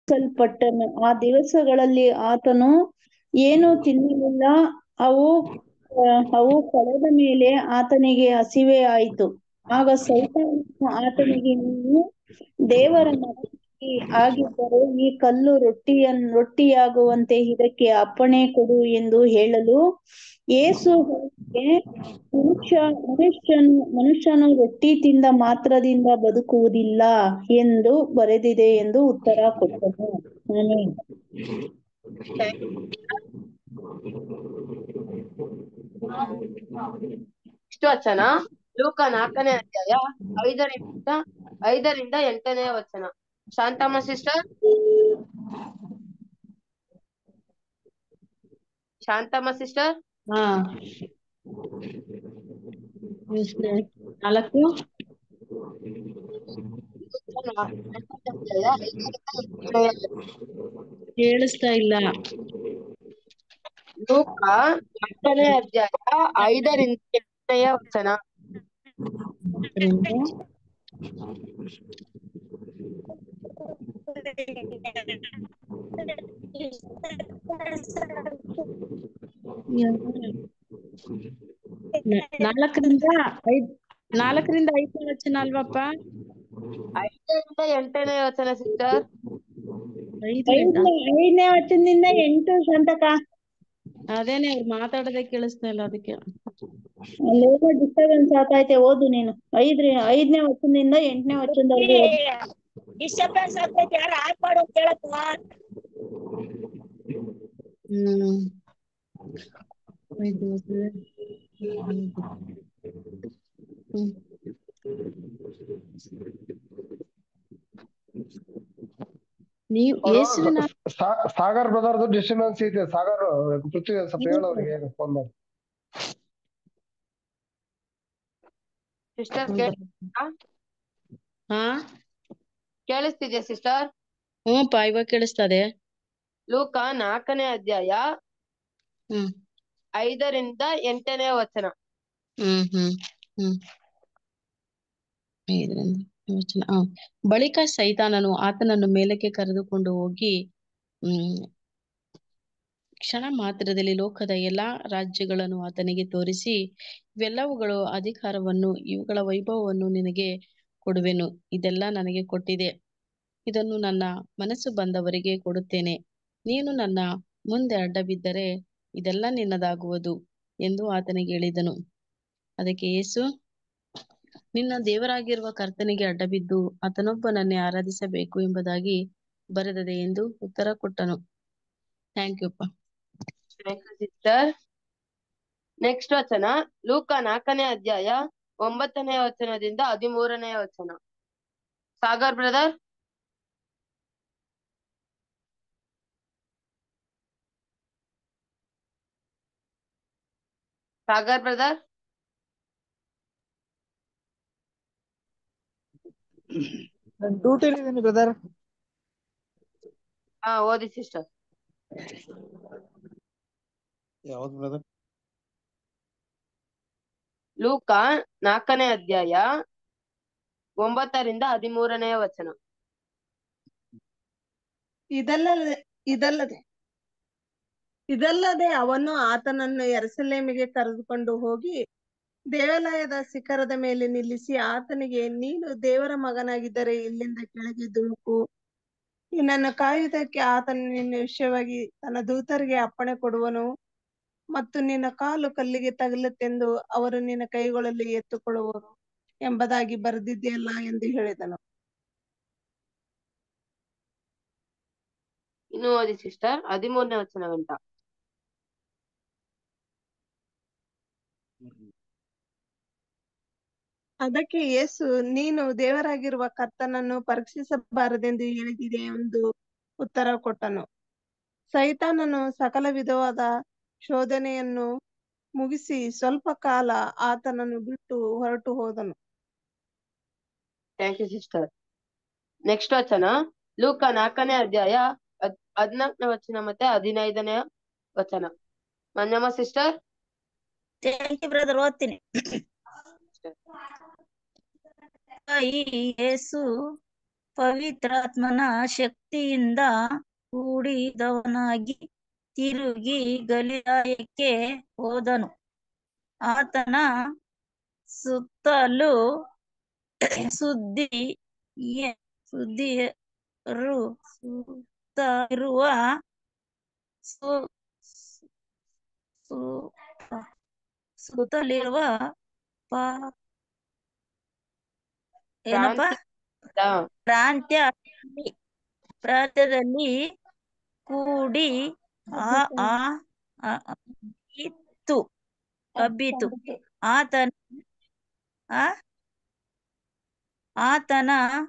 ಸಲ್ಪಟ್ಟನು ಆ ದಿವಸಗಳಲ್ಲಿ ಆತನು ಏನು ತಿನ್ನಲಿಲ್ಲ ಅವು ಆ, ಅವು ಕಳೆದ ಮೇಲೆ ಆತನಿಗೆ ಹಸಿವೆ ಆಯಿತು ಆಗ ಸೈತಾನನು ಆತನಿಗೆ ನೀನು ದೇವರ ಮಗನಾಗಿ ಆಗಿದ್ದರೆ ಈ ಕಲ್ಲು ರೊಟ್ಟಿಯನ್ನು ರೊಟ್ಟಿಯಾಗುವಂತೆ ಇದಕ್ಕೆ ಅಪ್ಪಣೆ ಕೊಡು ಎಂದು ಹೇಳಲು ಯೇಸು ಅವನಿಗೆ ಮನುಷ್ಯ ಮನುಷ್ಯನು ಮನುಷ್ಯನು ರೊಟ್ಟಿ ತಿಂದ ಮಾತ್ರದಿಂದ ಬದುಕುವುದಿಲ್ಲ ಎಂದು ಬರೆದಿದೆ ಎಂದು ಉತ್ತರ ಕೊಟ್ಟನು ಆಮೆನ್. ಇಷ್ಟು ವಚನ ಲೂಕ ನಾಲ್ಕನೇ ಅಧ್ಯಾಯ ಐದರಿಂದ ಐದರಿಂದ ಎಂಟನೇ ವಚನ ಶಾಂತಮ್ಮ ಸಿಸ್ಟರ್ ಶಾಂತಮ್ಮ ಸಿಸ್ಟರ್ ಹಾ ಎಷ್ಟು? ನಾಲ್ಕು ಕೇಳಿಸ್ತಾ ಇಲ್ಲ ಲೂಕ ನಾಲ್ಕನೇ ಅಧ್ಯಾಯ ಐದರಿಂದ ಎಂಟನೆಯ ವಚನ ಅದರಿಂದ ನ- ನಾಲ್ಕರಿಂದ ಐದ್ ನಾಲ್ಕರಿಂದ ಐದನೇ ವಚನ ಅಲ್ವಪ್ಪ ಐದರಿಂದ ಎಂಟನೇ ವಚನ ಸಿಸ್ಟರ್ ಐದರಿಂದ ಐದನೇ ಐದನೇ ವಚನದಿಂದ ಎಂಟು ಶಾಂತಕ ಅದೇನೆ ಅವ್ರು ಮಾತಾಡೋದೇ ಕೇಳಿಸ್ತಾ ಇಲ್ಲ ಅದಕ್ಕೆ ಅಲ್ಲೇನೋ ಡಿಸ್ಟರ್ಬೆನ್ಸ್ ಆಗ್ತೈತೆ ಓದು ನೀನು ಐದ್ರಿ ಐದನೇ ವಚನದಿಂದ ಎಂಟನೇ ವಚನದವರೆಗೆ ಓದು. ಡಿಸ್ಟರ್ಬೆನ್ಸ್ ಆಗ್ತೈತಿ ಯಾರು ಆಫ್ ಮಾಡು ಅಂತ ಹೇಳಪ್ಪ ಹ್ಮ್ ಐದು ವರ್ಷ. ಹ್ಮ್ ನೀವು ಯೇಸುವಿನ ಸಾ- ಸಾಗರ್ ಬ್ರದರ್ದು ಡಿಸ್ಟರ್ಬೆನ್ಸ್ ಐತೆ ಸಾಗರ್ ಪೃಥ್ವಿ ಸ್ವಲ್ಪ ಹೇಳು ಅವ್ರಿಗೆ ಫೋನ್ ಮಾಡಿ ಸಿಸ್ಟರ್ ಹಾ ಕೇಳಿಸ್ತಿದ್ಯಾ ಸಿಸ್ಟರ್ ಹ್ಞೂಪ್ಪ ಇವಾಗ ಕೇಳಿಸ್ತದೆ ಲೂಕ ನಾಲ್ಕನೇ ಅಧ್ಯಾಯ ಹ್ಮ್ ಐದರಿಂದ ಎಂಟನೇ ವಚನ ಹ್ಮ್ ಹ್ಮ್ ಹ್ಮ್ ಐದರಿಂದ ವಚನ ಆ. ಬಳಿಕ ಸೈತಾನನು ಆತನನ್ನು ಮೇಲಕ್ಕೆ ಕರೆದುಕೊಂಡು ಹೋಗಿ ಹ್ಮ್ ಕ್ಷಣ ಮಾತ್ರದಲ್ಲಿ ಲೋಕದ ಎಲ್ಲಾ ರಾಜ್ಯಗಳನ್ನು ಆತನಿಗೆ ತೋರಿಸಿ ಇವೆಲ್ಲವುಗಳು ಅಧಿಕಾರವನ್ನು ಇವುಗಳ ವೈಭವವನ್ನು ನಿನಗೆ ಕೊಡುವೆನು ಇದೆಲ್ಲ ನನಗೆ ಕೊಟ್ಟಿದೆ ಇದನ್ನು ನನ್ನ ಮನಸ್ಸು ಬಂದವರಿಗೆ ಕೊಡುತ್ತೇನೆ ನೀನು ನನ್ನ ಮುಂದೆ ಅಡ್ಡ ಬಿದ್ದರೆ ಇದೆಲ್ಲ ನಿನ್ನದಾಗುವುದು ಎಂದು ಆತನಿಗೆ ಹೇಳಿದನು ಅದಕ್ಕೆ ಯೇಸು ನಿನ್ನ ದೇವರಾಗಿರುವ ಕರ್ತನಿಗೆ ಅಡ್ಡಬಿದ್ದು ಆತನೊಬ್ಬನನ್ನೇ ಆರಾಧಿಸಬೇಕು ಎಂಬುದಾಗಿ ಬರೆದದೆ ಎಂದು ಉತ್ತರ ಕೊಟ್ಟನು ಥ್ಯಾಂಕ್ ಯು ಅಪ್ಪ ಸಿಸ್ಟರ್ ನೆಕ್ಸ್ಟ್ ವಚನ ಲೂಕ ನಾಲ್ಕನೇ ಅಧ್ಯಾಯ ಒಂಬತ್ತನೇ ವಚನದಿಂದ ಹದಿಮೂರನೇ ವಚನ ಸಾಗರ್ ಬ್ರದರ್ ಸಾಗರ್ ಬ್ರದರ್ ಡ್ಯೂಟಿಲಿ ಇದೀನಿ ಬ್ರದರ್ ಹಾ ಓದಿ ಸಿಸ್ಟರ್ ಯಾವ್ದು ಬ್ರದರ್ ಲೂಕ ನಾಲ್ಕನೇ ಅಧ್ಯಾಯ ಒಂಬತ್ತರಿಂದ ಹದಿಮೂರನೇ ವಚನ ಇದಲ್ಲದೆ ಇದಲ್ಲದೆ ಇದಲ್ಲದೆ ಅವನು ಆತನನ್ನು ಎರಸಲೇಮಿಗೆ ಕರೆದುಕೊಂಡು ಹೋಗಿ ದೇವಾಲಯದ ಶಿಖರದ ಮೇಲೆ ನಿಲ್ಲಿಸಿ ಆತನಿಗೆ ನೀನು ದೇವರ ಮಗನಾಗಿದ್ದರೆ ಇಲ್ಲಿಂದ ಕೆಳಗೆ ಧುಮುಕು ನಿನ್ನನ್ನು ಕಾಯುವುದಕ್ಕೆ ಆತನು ನಿನ್ನ ವಿಷಯವಾಗಿ ತನ್ನ ದೂತರಿಗೆ ಅಪ್ಪಣೆ ಕೊಡುವನು ಮತ್ತು ನಿನ್ನ ಕಾಲು ಕಲ್ಲಿಗೆ ತಗಲುತ್ತೆಂದು ಅವರು ನಿನ್ನ ಕೈಗಳಲ್ಲಿ ಎತ್ತುಕೊಳ್ಳುವರು ಎಂಬುದಾಗಿ ಬರೆದಿದೆಯಲ್ಲ ಎಂದು ಹೇಳಿದನು ಇನ್ನು ಓದಿ ಸಿಸ್ಟರ್ ಹದಿಮೂರನೇ ವಚನ ಗಂಟ ಅದಕ್ಕೆ ಯೇಸು ನೀನು ದೇವರಾಗಿರುವ ಕರ್ತನನ್ನು ಪರೀಕ್ಷಿಸಬಾರದೆಂದು ಹೇಳಿದಿದೆ ಎಂದು ಉತ್ತರ ಕೊಟ್ಟನು ಸೈತಾನನು ಸಕಲ ವಿಧವಾದ ಶೋಧನೆಯನ್ನು ಮುಗಿಸಿ ಸ್ವಲ್ಪ ಕಾಲ ಆತನನ್ನು ಬಿಟ್ಟು ಹೊರಟು ಹೋದನು ಥ್ಯಾಂಕ್ ಯು ಸಿಸ್ಟರ್ ನೆಕ್ಸ್ಟ್ ವಚನ ಲೂಕ ನಾಲ್ಕನೇ ಅಧ್ಯಾಯ ಹದ್ ಹದ್ನಾಲ್ಕನೇ ವಚನ ಮತ್ತೆ ಹದಿನೈದನೇ ವಚನ Manjamma sister thank you brother ಓದ್ತೀನಿ ಈ ಯೇಸು ಪವಿತ್ರಾತ್ಮನ ಶಕ್ತಿಯಿಂದ ಕೂಡಿದವನಾಗಿ ತಿರುಗಿ ಗಲಿಲಾಯಕ್ಕೆ ಹೋದನು ಆತನ ಸುತ್ತಲೂ ಸುದ್ದಿ ಸುದ್ದಿಯರು ಸುತ್ತ ಇರುವ ಸು ಸು- ಸುತ್ತಲಿರುವ ಪ- ಏನಪ್ಪ ಹಾ, ಪ್ರಾಂತ್ಯ ಪ್ರಾಂತ್ಯದಲ್ಲಿ ಕೂಡಿ ಆ ಆ ಆ- ಆ- ಇತ್ತು ಹಬ್ಬಿತು ಆತನ ಆ ಆತನ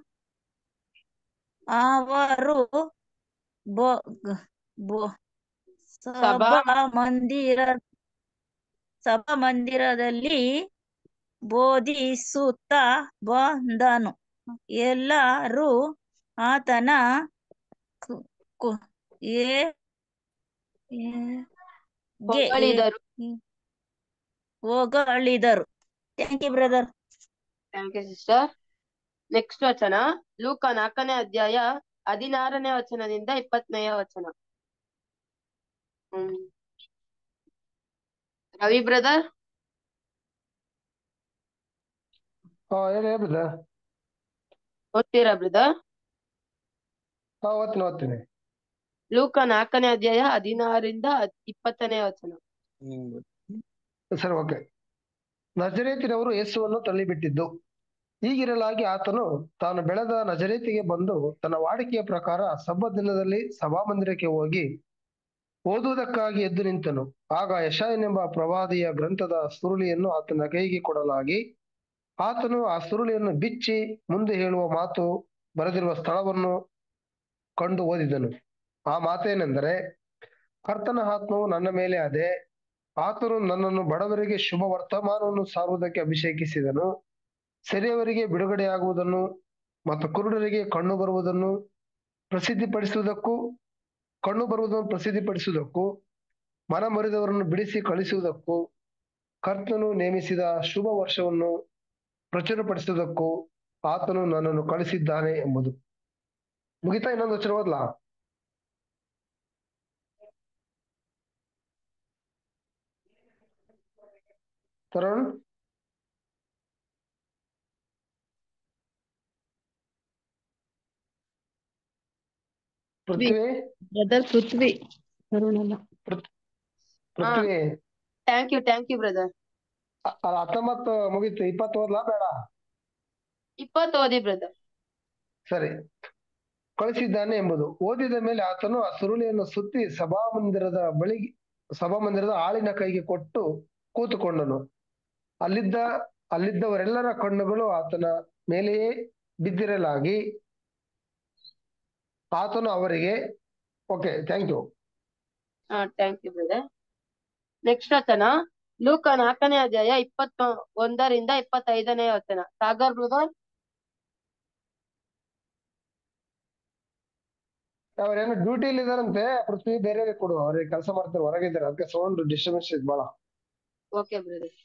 ಅವರು ಬೊ ಬೊ ಸಭಾ ಸಭಾ ಮಂದಿರ ಸಭಾ ಮಂದಿರದಲ್ಲಿ ಬೋಧಿಸುತ್ತಾ ಬಂದನು ಎಲ್ಲರೂ ಆತನ ಕು- ಕು- ಏ- ಏ- ಗೆ- ಹೊಗಳಿದರು ಹೊಗಳಿದರು thank you brother thank you sister next ವಚನ ಲೂಕ ನಾಲ್ಕನೇ ಅಧ್ಯಾಯ ಹದಿನಾರನೇ ವಚನದಿಂದ ಇಪ್ಪತ್ತನೆಯ ವಚನ ಹ್ಮ್ ರವಿ ಬ್ರದರ್ ಹಾ ಹೇಳಿ ಹೇಳಿ ಓದ್ತೀರಾ ಬ್ರದರ್ ಹಾ ಓದ್ತೀನಿ ಓದ್ತೀನಿ ಲೂಕ ನಾಲ್ಕನೇ ಅಧ್ಯಾಯ ಹದಿನಾರರಿಂದ ಇಪ್ಪತ್ತನೇ ವಚನ ಸರಿ ಓಕೆ ನಜರೇತಿನವರು ಯೇಸುವನ್ನು ತಳ್ಳಿಬಿಟ್ಟಿದ್ದು ಹೀಗಿರಲಾಗಿ ಆತನು ತಾನು ಬೆಳೆದ ನಜರೇತಿಗೆ ಬಂದು ತನ್ನ ವಾಡಿಕೆಯ ಪ್ರಕಾರ ಸಬ್ಬ ದಿನದಲ್ಲಿ ಸಭಾಮಂದಿರಕ್ಕೆ ಹೋಗಿ ಓದುವುದಕ್ಕಾಗಿ ಎದ್ದು ನಿಂತನು ಆಗ ಯಶಾಯನೆಂಬ ಪ್ರವಾದಿಯ ಗ್ರಂಥದ ಸುರುಳಿಯನ್ನು ಆತನ ಕೈಗೆ ಕೊಡಲಾಗಿ ಆತನು ಆ ಸುರುಳಿಯನ್ನು ಬಿಚ್ಚಿ ಮುಂದೆ ಹೇಳುವ ಮಾತು ಬರೆದಿರುವ ಸ್ಥಳವನ್ನು ಕಂಡು ಓದಿದನು ಆ ಮಾತೇನೆಂದರೆ ಕರ್ತನ ಆತ್ಮವು ನನ್ನ ಮೇಲೆ ಅದೆ ಆತನು ನನ್ನನ್ನು ಬಡವರಿಗೆ ಶುಭ ವರ್ತಮಾನವನ್ನು ಸಾರುವುದಕ್ಕೆ ಅಭಿಷೇಕಿಸಿದನು ಸೆರೆಯವರಿಗೆ ಬಿಡುಗಡೆಯಾಗುವುದನ್ನು ಮತ್ತು ಕುರುಡರಿಗೆ ಕಣ್ಣು ಬರುವುದನ್ನು ಪ್ರಸಿದ್ಧಿಪಡಿಸುವುದಕ್ಕೂ ಕಣ್ಣು ಬರುವುದನ್ನು ಪ್ರಸಿದ್ಧಿಪಡಿಸುವುದಕ್ಕೂ ಮನ ಮರಿದವರನ್ನು ಬಿಡಿಸಿ ಕಳಿಸುವುದಕ್ಕೂ ಕರ್ತನು ನೇಮಿಸಿದ ಶುಭ ವರ್ಷವನ್ನು ಪ್ರಚುರಪಡಿಸುವುದಕ್ಕೂ ಆತನು ನನ್ನನ್ನು ಕಳಿಸಿದ್ದಾನೆ ಎಂಬುದು ಮುಗಿತಾ ಇನ್ನೊಂದು ವಚನ ಓದ್ಲಾ ತರುಣ್ ಪೃಥ್ವಿ ಬ್ರದರ್ ಪೃಥ್ವಿ ತರುಣಲ್ಲ Prithvi thank you thank you brother ಅ- ಅಲ್ಲ ಹತ್ತೊಂಬತ್ತು ಮುಗೀತು ಇಪ್ಪತ್ತು ಓದ್ಲಾ ಬೇಡ ಇಪ್ಪತ್ತು ಓದಿ ಬ್ರದರ್ ಸರಿ ಕಳಿಸಿದ್ದಾನೆ ಎಂಬುದು ಓದಿದ ಮೇಲೆ ಆತನು ಆ ಸುರುಳಿಯನ್ನು ಸುತ್ತಿ ಸಭಾಮಂದಿರದ ಬಳಿ ಸಭಾಮಂದಿರದ ಆಳಿನ ಕೈಗೆ ಕೊಟ್ಟು ಕೂತುಕೊಂಡನು ಅಲ್ಲಿದ್ದ ಅಲ್ಲಿದ್ದವರೆಲ್ಲರ ಕಣ್ಣುಗಳು ಆತನ ಮೇಲೆಯೇ ಬಿದ್ದಿರಲಾಗಿ ಆತನು ಅವರಿಗೆ ಓಕೆ ಥ್ಯಾಂಕ್ ಯು ಹಾ ಥ್ಯಾಂಕ್ ಯು ಬ್ರದರ್ ನೆಕ್ಸ್ಟ್ ವಚನ ಲೂಕ ನಾಲ್ಕನೇ ಅಧ್ಯಾಯ ಇಪ್ಪತ್ತ ಒಂದರಿಂದ ಇಪ್ಪತ್ತೈದನೇ ವಚನ ಸಾಗರ್ ಬ್ರದರ್ ಅವ್ರೇನೋ ಡ್ಯೂಟಿಲಿ ಇದಾರಂತೆ ಪೃಥ್ವಿ ಬೇರೆ ಕೊಡು ಅವ್ರಿಗೆ ಕೆಲಸ ಮಾಡ್ತಾರೆ ಹೊರಗಿದ್ದಾರೆ ಅದಕ್ಕೆ ಸೌಂಡ್ ಡಿಸ್ಟರ್ಬೆನ್ಸ್ ಇದೆ ಬಹಳ ಓಕೆ ಬ್ರದರ್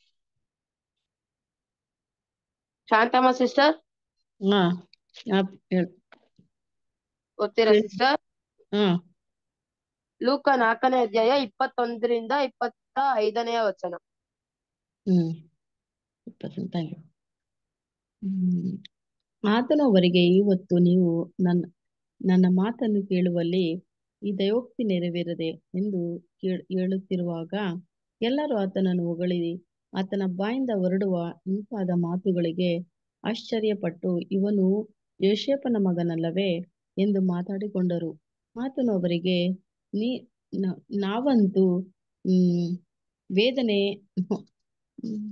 ಶಾಂತಮ್ಮ ಸಿಸ್ಟರ್ ಹಾ ಆಪ್ ಹೇಳ್ ಓದ್ತೀರಾ ಹೇಳಿ. ಸಿಸ್ಟರ್ ಹಾ ಲೂಕ ನಾಲ್ಕನೇ ಅಧ್ಯಾಯ ಇಪ್ಪತ್ತೊಂದರಿಂದ ಇಪ್ಪತ್ತ ಐದನೆಯ ವಚನ ಹ್ಮ್ ಇಪ್ಪತ್ತು ಥ್ಯಾಂಕ್ ಯು ಹ್ಮ್ ಆತನು ಅವರಿಗೆ ಇವತ್ತು ನೀವು ನನ್ನ ನನ್ನ ಮಾತನ್ನು ಕೇಳುವಲ್ಲಿ ಈ ದಯೋಕ್ತಿ ನೆರವೇರದೆ ಎಂದು ಕೇಳ್- ಹೇಳುತ್ತಿರುವಾಗ ಎಲ್ಲರೂ ಆತನನ್ನು ಹೊಗಳಿ ಆತನ ಬಾಯಿಂದ ಹೊರಡುವ ಇಂಪಾದ ಮಾತುಗಳಿಗೆ ಆಶ್ಚರ್ಯಪಟ್ಟು ಇವನು ಯೋಸೇಫನ ಮಗನಲ್ಲವೇ ಎಂದು ಮಾತಾಡಿಕೊಂಡರು ಆತನು ಅವರಿಗೆ ನೀ ನ- ನಾವಂತೂ ಹ್ಮ್ ವೇದನೆ ಹ್ಮ್,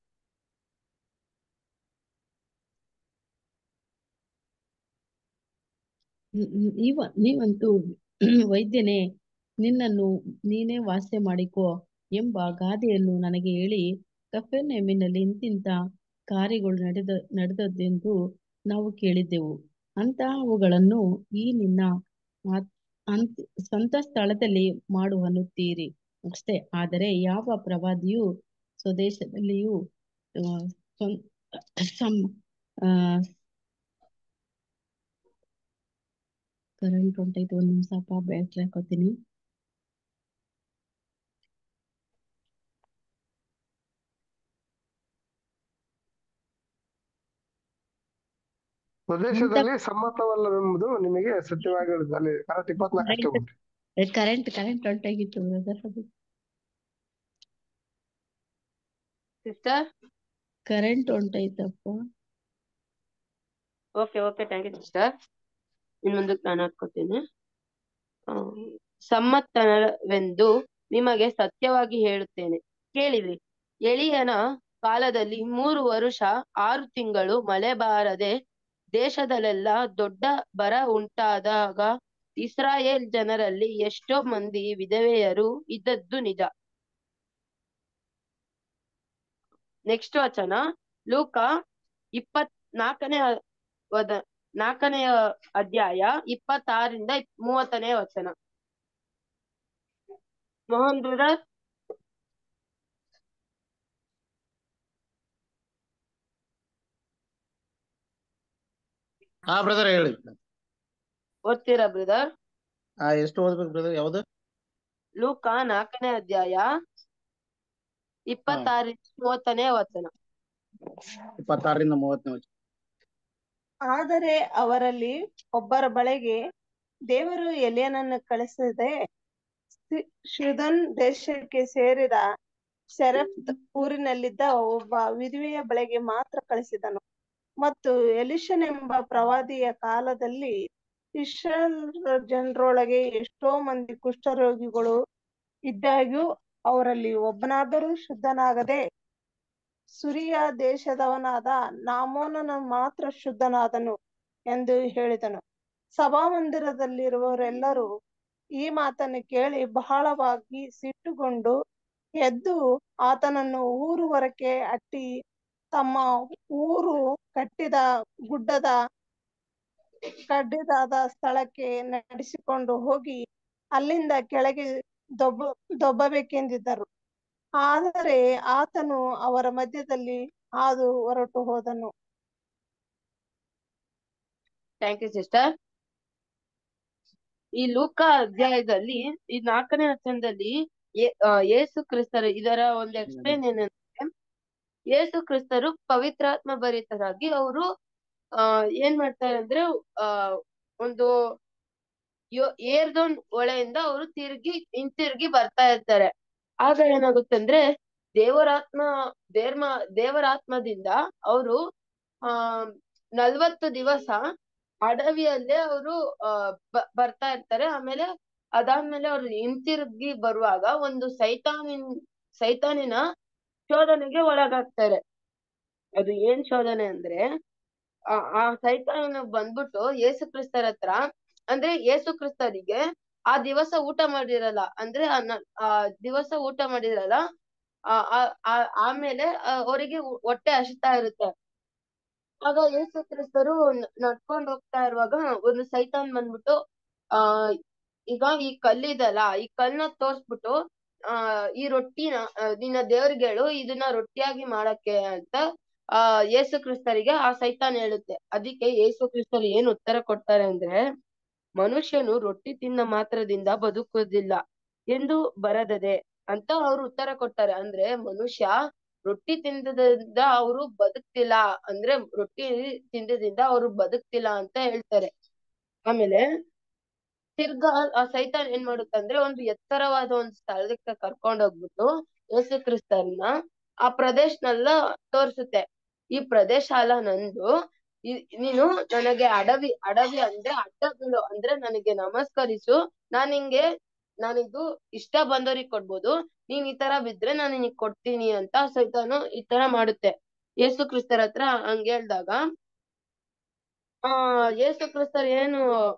ನೀವ ನೀವಂತೂ ವೈದ್ಯನೇ ನಿನ್ನನ್ನು ನೀನೇ ವಾಸ್ಯ ಮಾಡಿಕೋ ಎಂಬ ಗಾದೆಯನ್ನು ನನಗೆ ಹೇಳಿ ಕಫೆರ್ನಹೂಮಿನಲ್ಲಿ ಇಂತಿಂತ ಕಾರ್ಯಗಳು ನಡೆದ ನಡೆದದ್ದೆಂದು ನಾವು ಕೇಳಿದ್ದೆವು ಅಂತಹವುಗಳನ್ನು ಈ ನಿನ್ನ ಆತ್- ಅಂತ್ ಸ್ವಂತ ಸ್ಥಳದಲ್ಲಿ ಮಾಡು ಅನ್ನುತ್ತೀರಿ ಅಷ್ಟೇ ಆದರೆ ಯಾವ ಪ್ರವಾದಿಯು ಸ್ವದೇಶದಲ್ಲಿಯೂ ಆ, ಸ್ವ- ಸಂ ಆ, ಕರೆಂಟ್ ಹೊಂಟೈತೆ ಒಂದ್ ನಿಮಿಷಪ್ಪ ಬ್ಯಾಟ್ರಿ ಹಾಕೋತೀನಿ ಸ್ವದೇಶದಲ್ಲಿ ಸಮ್ಮತವಲ್ಲವೆಂಬುದು ನಿಮಗೆ ಸತ್ಯವಾಗಿ ಹೇಳುದು ಅಲ್ಲಿ ಕರೆಕ್ಟ್ ಇಪ್ಪತ್ನಾಲ್ಕು ಅಷ್ಟೇ ಉಂಟು ಕರೆಂಟ್ ಕರೆಂಟ್ ಹೊಂಟೋಗಿತ್ತು ಬ್ರದರ್ ಅದು ಸಿಸ್ಟರ್ ಕರೆಂಟ್ ಹೊಂಟೈತಪ್ಪ okay okay thank you sister ಇನ್ ಮುಂದಕ್ಕೆ ನಾನು ಹಾಕೋತೀನಿ ಸಮ್ಮತವೆಂದು ನಿಮಗೆ ಸತ್ಯವಾಗಿ ಹೇಳುತ್ತೇನೆ ಕೇಳಿರಿ ಎಳಿಯನ ಕಾಲದಲ್ಲಿ ಮೂರು ವರುಷ ಆರು ತಿಂಗಳು ಮಳೆ ಬಾರದೆ ದೇಶದಲ್ಲೆಲ್ಲ ದೊಡ್ಡ ಬರ ಉಂಟಾದಾಗ ಇಸ್ರಾಯೇಲ್ ಜನರಲ್ಲಿ ಎಷ್ಟೋ ಮಂದಿ ವಿಧವೆಯರು ಇದ್ದದ್ದು ನಿಜ ನೆಕ್ಸ್ಟ್ ವಚನ ಲೂಕ ಇಪ್ಪತ್ ನಾಲ್ಕನೇ ವದ ನಾಲ್ಕನೆಯ ಅಧ್ಯಾಯ ಇಪ್ಪತ್ತಾರರಿಂದ ಮೂವತ್ತನೇ ವಚನ ಮೋಹನ್ ಬ್ರದರ್ ಹಾ ಬ್ರದರ್ ಹೇಳಿ ಓದ್ತೀರಾ ಬ್ರದರ್ ಹಾ ಎಷ್ಟು ಓದ್ಬೇಕು ಬ್ರದರ್ ಯಾವ್ದು ಲೂಕ ನಾಲ್ಕನೇ ಅಧ್ಯಾಯ ಇಪ್ಪತ್ತಾರರಿಂದ ಮೂವತ್ತನೇ ವಚನ ಇಪ್ಪತ್ತಾರರಿಂದ ಮೂವತ್ತನೇ ವಚನ ಆದರೆ ಅವರಲ್ಲಿ ಒಬ್ಬರ ಬಳಿಗೆ ದೇವರು ಎಲಿಯನನ್ನು ಕಳಿಸದೆ ಸಿ- ಶಿದೋನ್ ದೇಶಕ್ಕೆ ಸೇರಿದ ಸೆರೆಫ್ತ್ ಊರಿನಲ್ಲಿದ್ದ ಒಬ್ಬ ವಿಧವೆಯ ಬಳಿಗೆ ಮಾತ್ರ ಕಳಿಸಿದನು ಮತ್ತು ಎಲಿಷನೆಂಬ ಪ್ರವಾದಿಯ ಕಾಲದಲ್ಲಿ ಇಸ್ರಾಯೇಲ್ ಜನರೊಳಗೆ ಎಷ್ಟೋ ಮಂದಿ ಕುಷ್ಠರೋಗಿಗಳು ಇದ್ದಾಗ್ಯೂ ಅವರಲ್ಲಿ ಒಬ್ಬನಾದರೂ ಶುದ್ಧನಾಗದೆ ಸುರಿಯ ದೇಶದವನಾದ ನಾಮೋನನು ಮಾತ್ರ ಶುದ್ಧನಾದನು ಎಂದು ಹೇಳಿದನು ಸಭಾಮಂದಿರದಲ್ಲಿರುವವರೆಲ್ಲರೂ ಈ ಮಾತನ್ನು ಕೇಳಿ ಬಹಳವಾಗಿ ಸಿಟ್ಟುಗೊಂಡು ಎದ್ದು ಆತನನ್ನು ಊರು ಹೊರಕ್ಕೆ ಅಟ್ಟಿ ತಮ್ಮ ಊರು ಕಟ್ಟಿದ ಗುಡ್ಡದ ಕಡ್ಡಿದಾದ ಸ್ಥಳಕ್ಕೆ ನಡೆಸಿಕೊಂಡು ಹೋಗಿ ಅಲ್ಲಿಂದ ಕೆಳಗೆ ದೊಬ್ಬ ದೊಬ್ಬಬೇಕೆಂದಿದ್ದರು ಆದರೆ ಆತನು ಅವರ ಮಧ್ಯದಲ್ಲಿ ಹಾದು ಹೊರಟು ಹೋದನು ಥ್ಯಾಂಕ್ ಯು ಸಿಸ್ಟರ್ ಈ ಲೂಕ ಅಧ್ಯಾಯದಲ್ಲಿ ಈ ನಾಲ್ಕನೇ ವಚನದಲ್ಲಿ ಯೇ- ಆ, ಯೇಸು ಕ್ರಿಸ್ತರು ಇದರ ಒಂದು ಎಕ್ಸ್ಪ್ಲೇನ್ ಏನಂದ್ರೆ ಯೇಸು ಕ್ರಿಸ್ತರು ಪವಿತ್ರಾತ್ಮ ಭರಿತರಾಗಿ ಅವರು ಆ ಏನ್ ಮಾಡ್ತಾರೆ ಅಂದ್ರೆ ಆ ಒಂದು ಯೋ- ಏರ್ದೋನ್ ಹೊಳೆಯಿಂದ ಅವರು ತಿರುಗಿ ಹಿಂತಿರುಗಿ ಬರ್ತಾ ಇರ್ತಾರೆ ಆಗ ಏನಾಗುತ್ತೆ ಅಂದ್ರೆ ದೇವರಾತ್ಮ ದೇರ್ಮ ದೇವರಾತ್ಮದಿಂದ ಅವರು ಆ ನಲ್ವತ್ತು ದಿವಸ ಅಡವಿಯಲ್ಲೇ ಅವರು ಆ ಬ- ಬರ್ತಾ ಇರ್ತಾರೆ ಆಮೇಲೆ ಅದಾದ್ಮೇಲೆ ಅವ್ರು ಹಿಂತಿರುಗಿ ಬರುವಾಗ ಒಂದು ಸೈತಾನಿನ್ ಸೈತಾನಿನ ಶೋಧನೆಗೆ ಒಳಗಾಗ್ತಾರೆ ಅದು ಏನ್ ಶೋಧನೆ ಅಂದ್ರೆ ಆ ಆ ಸೈತಾನ ಬಂದ್ಬಿಟ್ಟು ಯೇಸು ಕ್ರಿಸ್ತರ ಹತ್ರ ಅಂದ್ರೆ ಯೇಸು ಕ್ರಿಸ್ತರಿಗೆ ಆ ದಿವಸ ಊಟ ಮಾಡಿರಲ್ಲ ಅಂದ್ರೆ ಆ ನ- ಆ ದಿವಸ ಊಟ ಮಾಡಿರಲ್ಲ ಆ ಆ- ಆ- ಆಮೇಲೆ ಅವರಿಗೆ ಹೊಟ್ಟೆ ಹಸಿತಾ ಇರುತ್ತೆ ಆಗ ಯೇಸು ಕ್ರಿಸ್ತರು ನ- ನಡ್ಕೊಂಡ್ ಹೋಗ್ತಾ ಇರುವಾಗ ಒಂದು ಸೈತಾನ್ ಬಂದ್ಬಿಟ್ಟು ಆ ಈಗ ಈ ಕಲ್ಲಿದಲ್ಲ ಈ ಕಲ್ಲನ್ನ ತೋರ್ಸ್ಬಿಟ್ಟು ಆ ಈ ರೊಟ್ಟಿನ ಆ, ನಿನ್ನ ದೇವ್ರಿಗೆ ಹೇಳು ಇದನ್ನ ರೊಟ್ಟಿಯಾಗಿ ಮಾಡಕ್ಕೆ ಅಂತ ಆ ಯೇಸು ಕ್ರಿಸ್ತರಿಗೆ ಆ ಸೈತಾನ್ ಹೇಳುತ್ತೆ ಅದಕ್ಕೆ ಯೇಸು ಕ್ರಿಸ್ತರು ಏನ್ ಉತ್ತರ ಕೊಡ್ತಾರೆ ಅಂದ್ರೆ ಮನುಷ್ಯನು ರೊಟ್ಟಿ ತಿನ್ನ ಮಾತ್ರದಿಂದ ಬದುಕುವುದಿಲ್ಲ ಎಂದು ಬರದದೆ ಅಂತ ಅವ್ರು ಉತ್ತರ ಕೊಡ್ತಾರೆ ಅಂದ್ರೆ ಮನುಷ್ಯ ರೊಟ್ಟಿ ತಿಂದದಿಂದ ಅವರು ಬದುಕ್ತಿಲ್ಲ ಅಂದ್ರೆ ರೊಟ್ಟಿ ತಿಂದದಿಂದ ಅವರು ಬದುಕ್ತಿಲ್ಲ ಅಂತ ಹೇಳ್ತಾರೆ ಆಮೇಲೆ ತಿರ್ಗಾ ಆ ಸೈತಾನ್ ಏನ್ ಮಾಡುತ್ತಂದ್ರೆ ಒಂದು ಎತ್ತರವಾದ ಒಂದು ಸ್ಥಳಕ್ಕೆ ಕರ್ಕೊಂಡ್ ಹೋಗ್ಬಿಟ್ಟು ಯೇಸು ಕ್ರಿಸ್ತರನ್ನ ಆ ಪ್ರದೇಶನೆಲ್ಲ ತೋರ್ಸುತ್ತೆ ಈ ಪ್ರದೇಶ ಅಲ್ಲ ನಂದು ಇ- ನೀನು ನನಗೆ ಅಡವಿ ಅಡವಿ ಅಂದ್ರೆ ಅಡ್ಡ ಬೀಳು ಅಂದ್ರೆ ನನಗೆ ನಮಸ್ಕರಿಸು ನಾನ್ ನಿಂಗೆ ನಾನಿದು ಇಷ್ಟ ಬಂದವ್ರಿಗೆ ಕೊಡ್ಬೋದು ನೀನ್ ಈ ತರ ಬಿದ್ರೆ ನಾನು ನಿನಗ್ ಕೊಡ್ತೀನಿ ಅಂತ ಸೈತಾನು ಈ ತರ ಮಾಡುತ್ತೆ ಯೇಸು ಕ್ರಿಸ್ತರ ಹತ್ರ ಹಂಗ ಹೇಳ್ದಾಗ ಆ ಯೇಸು ಕ್ರಿಸ್ತರ್ ಏನು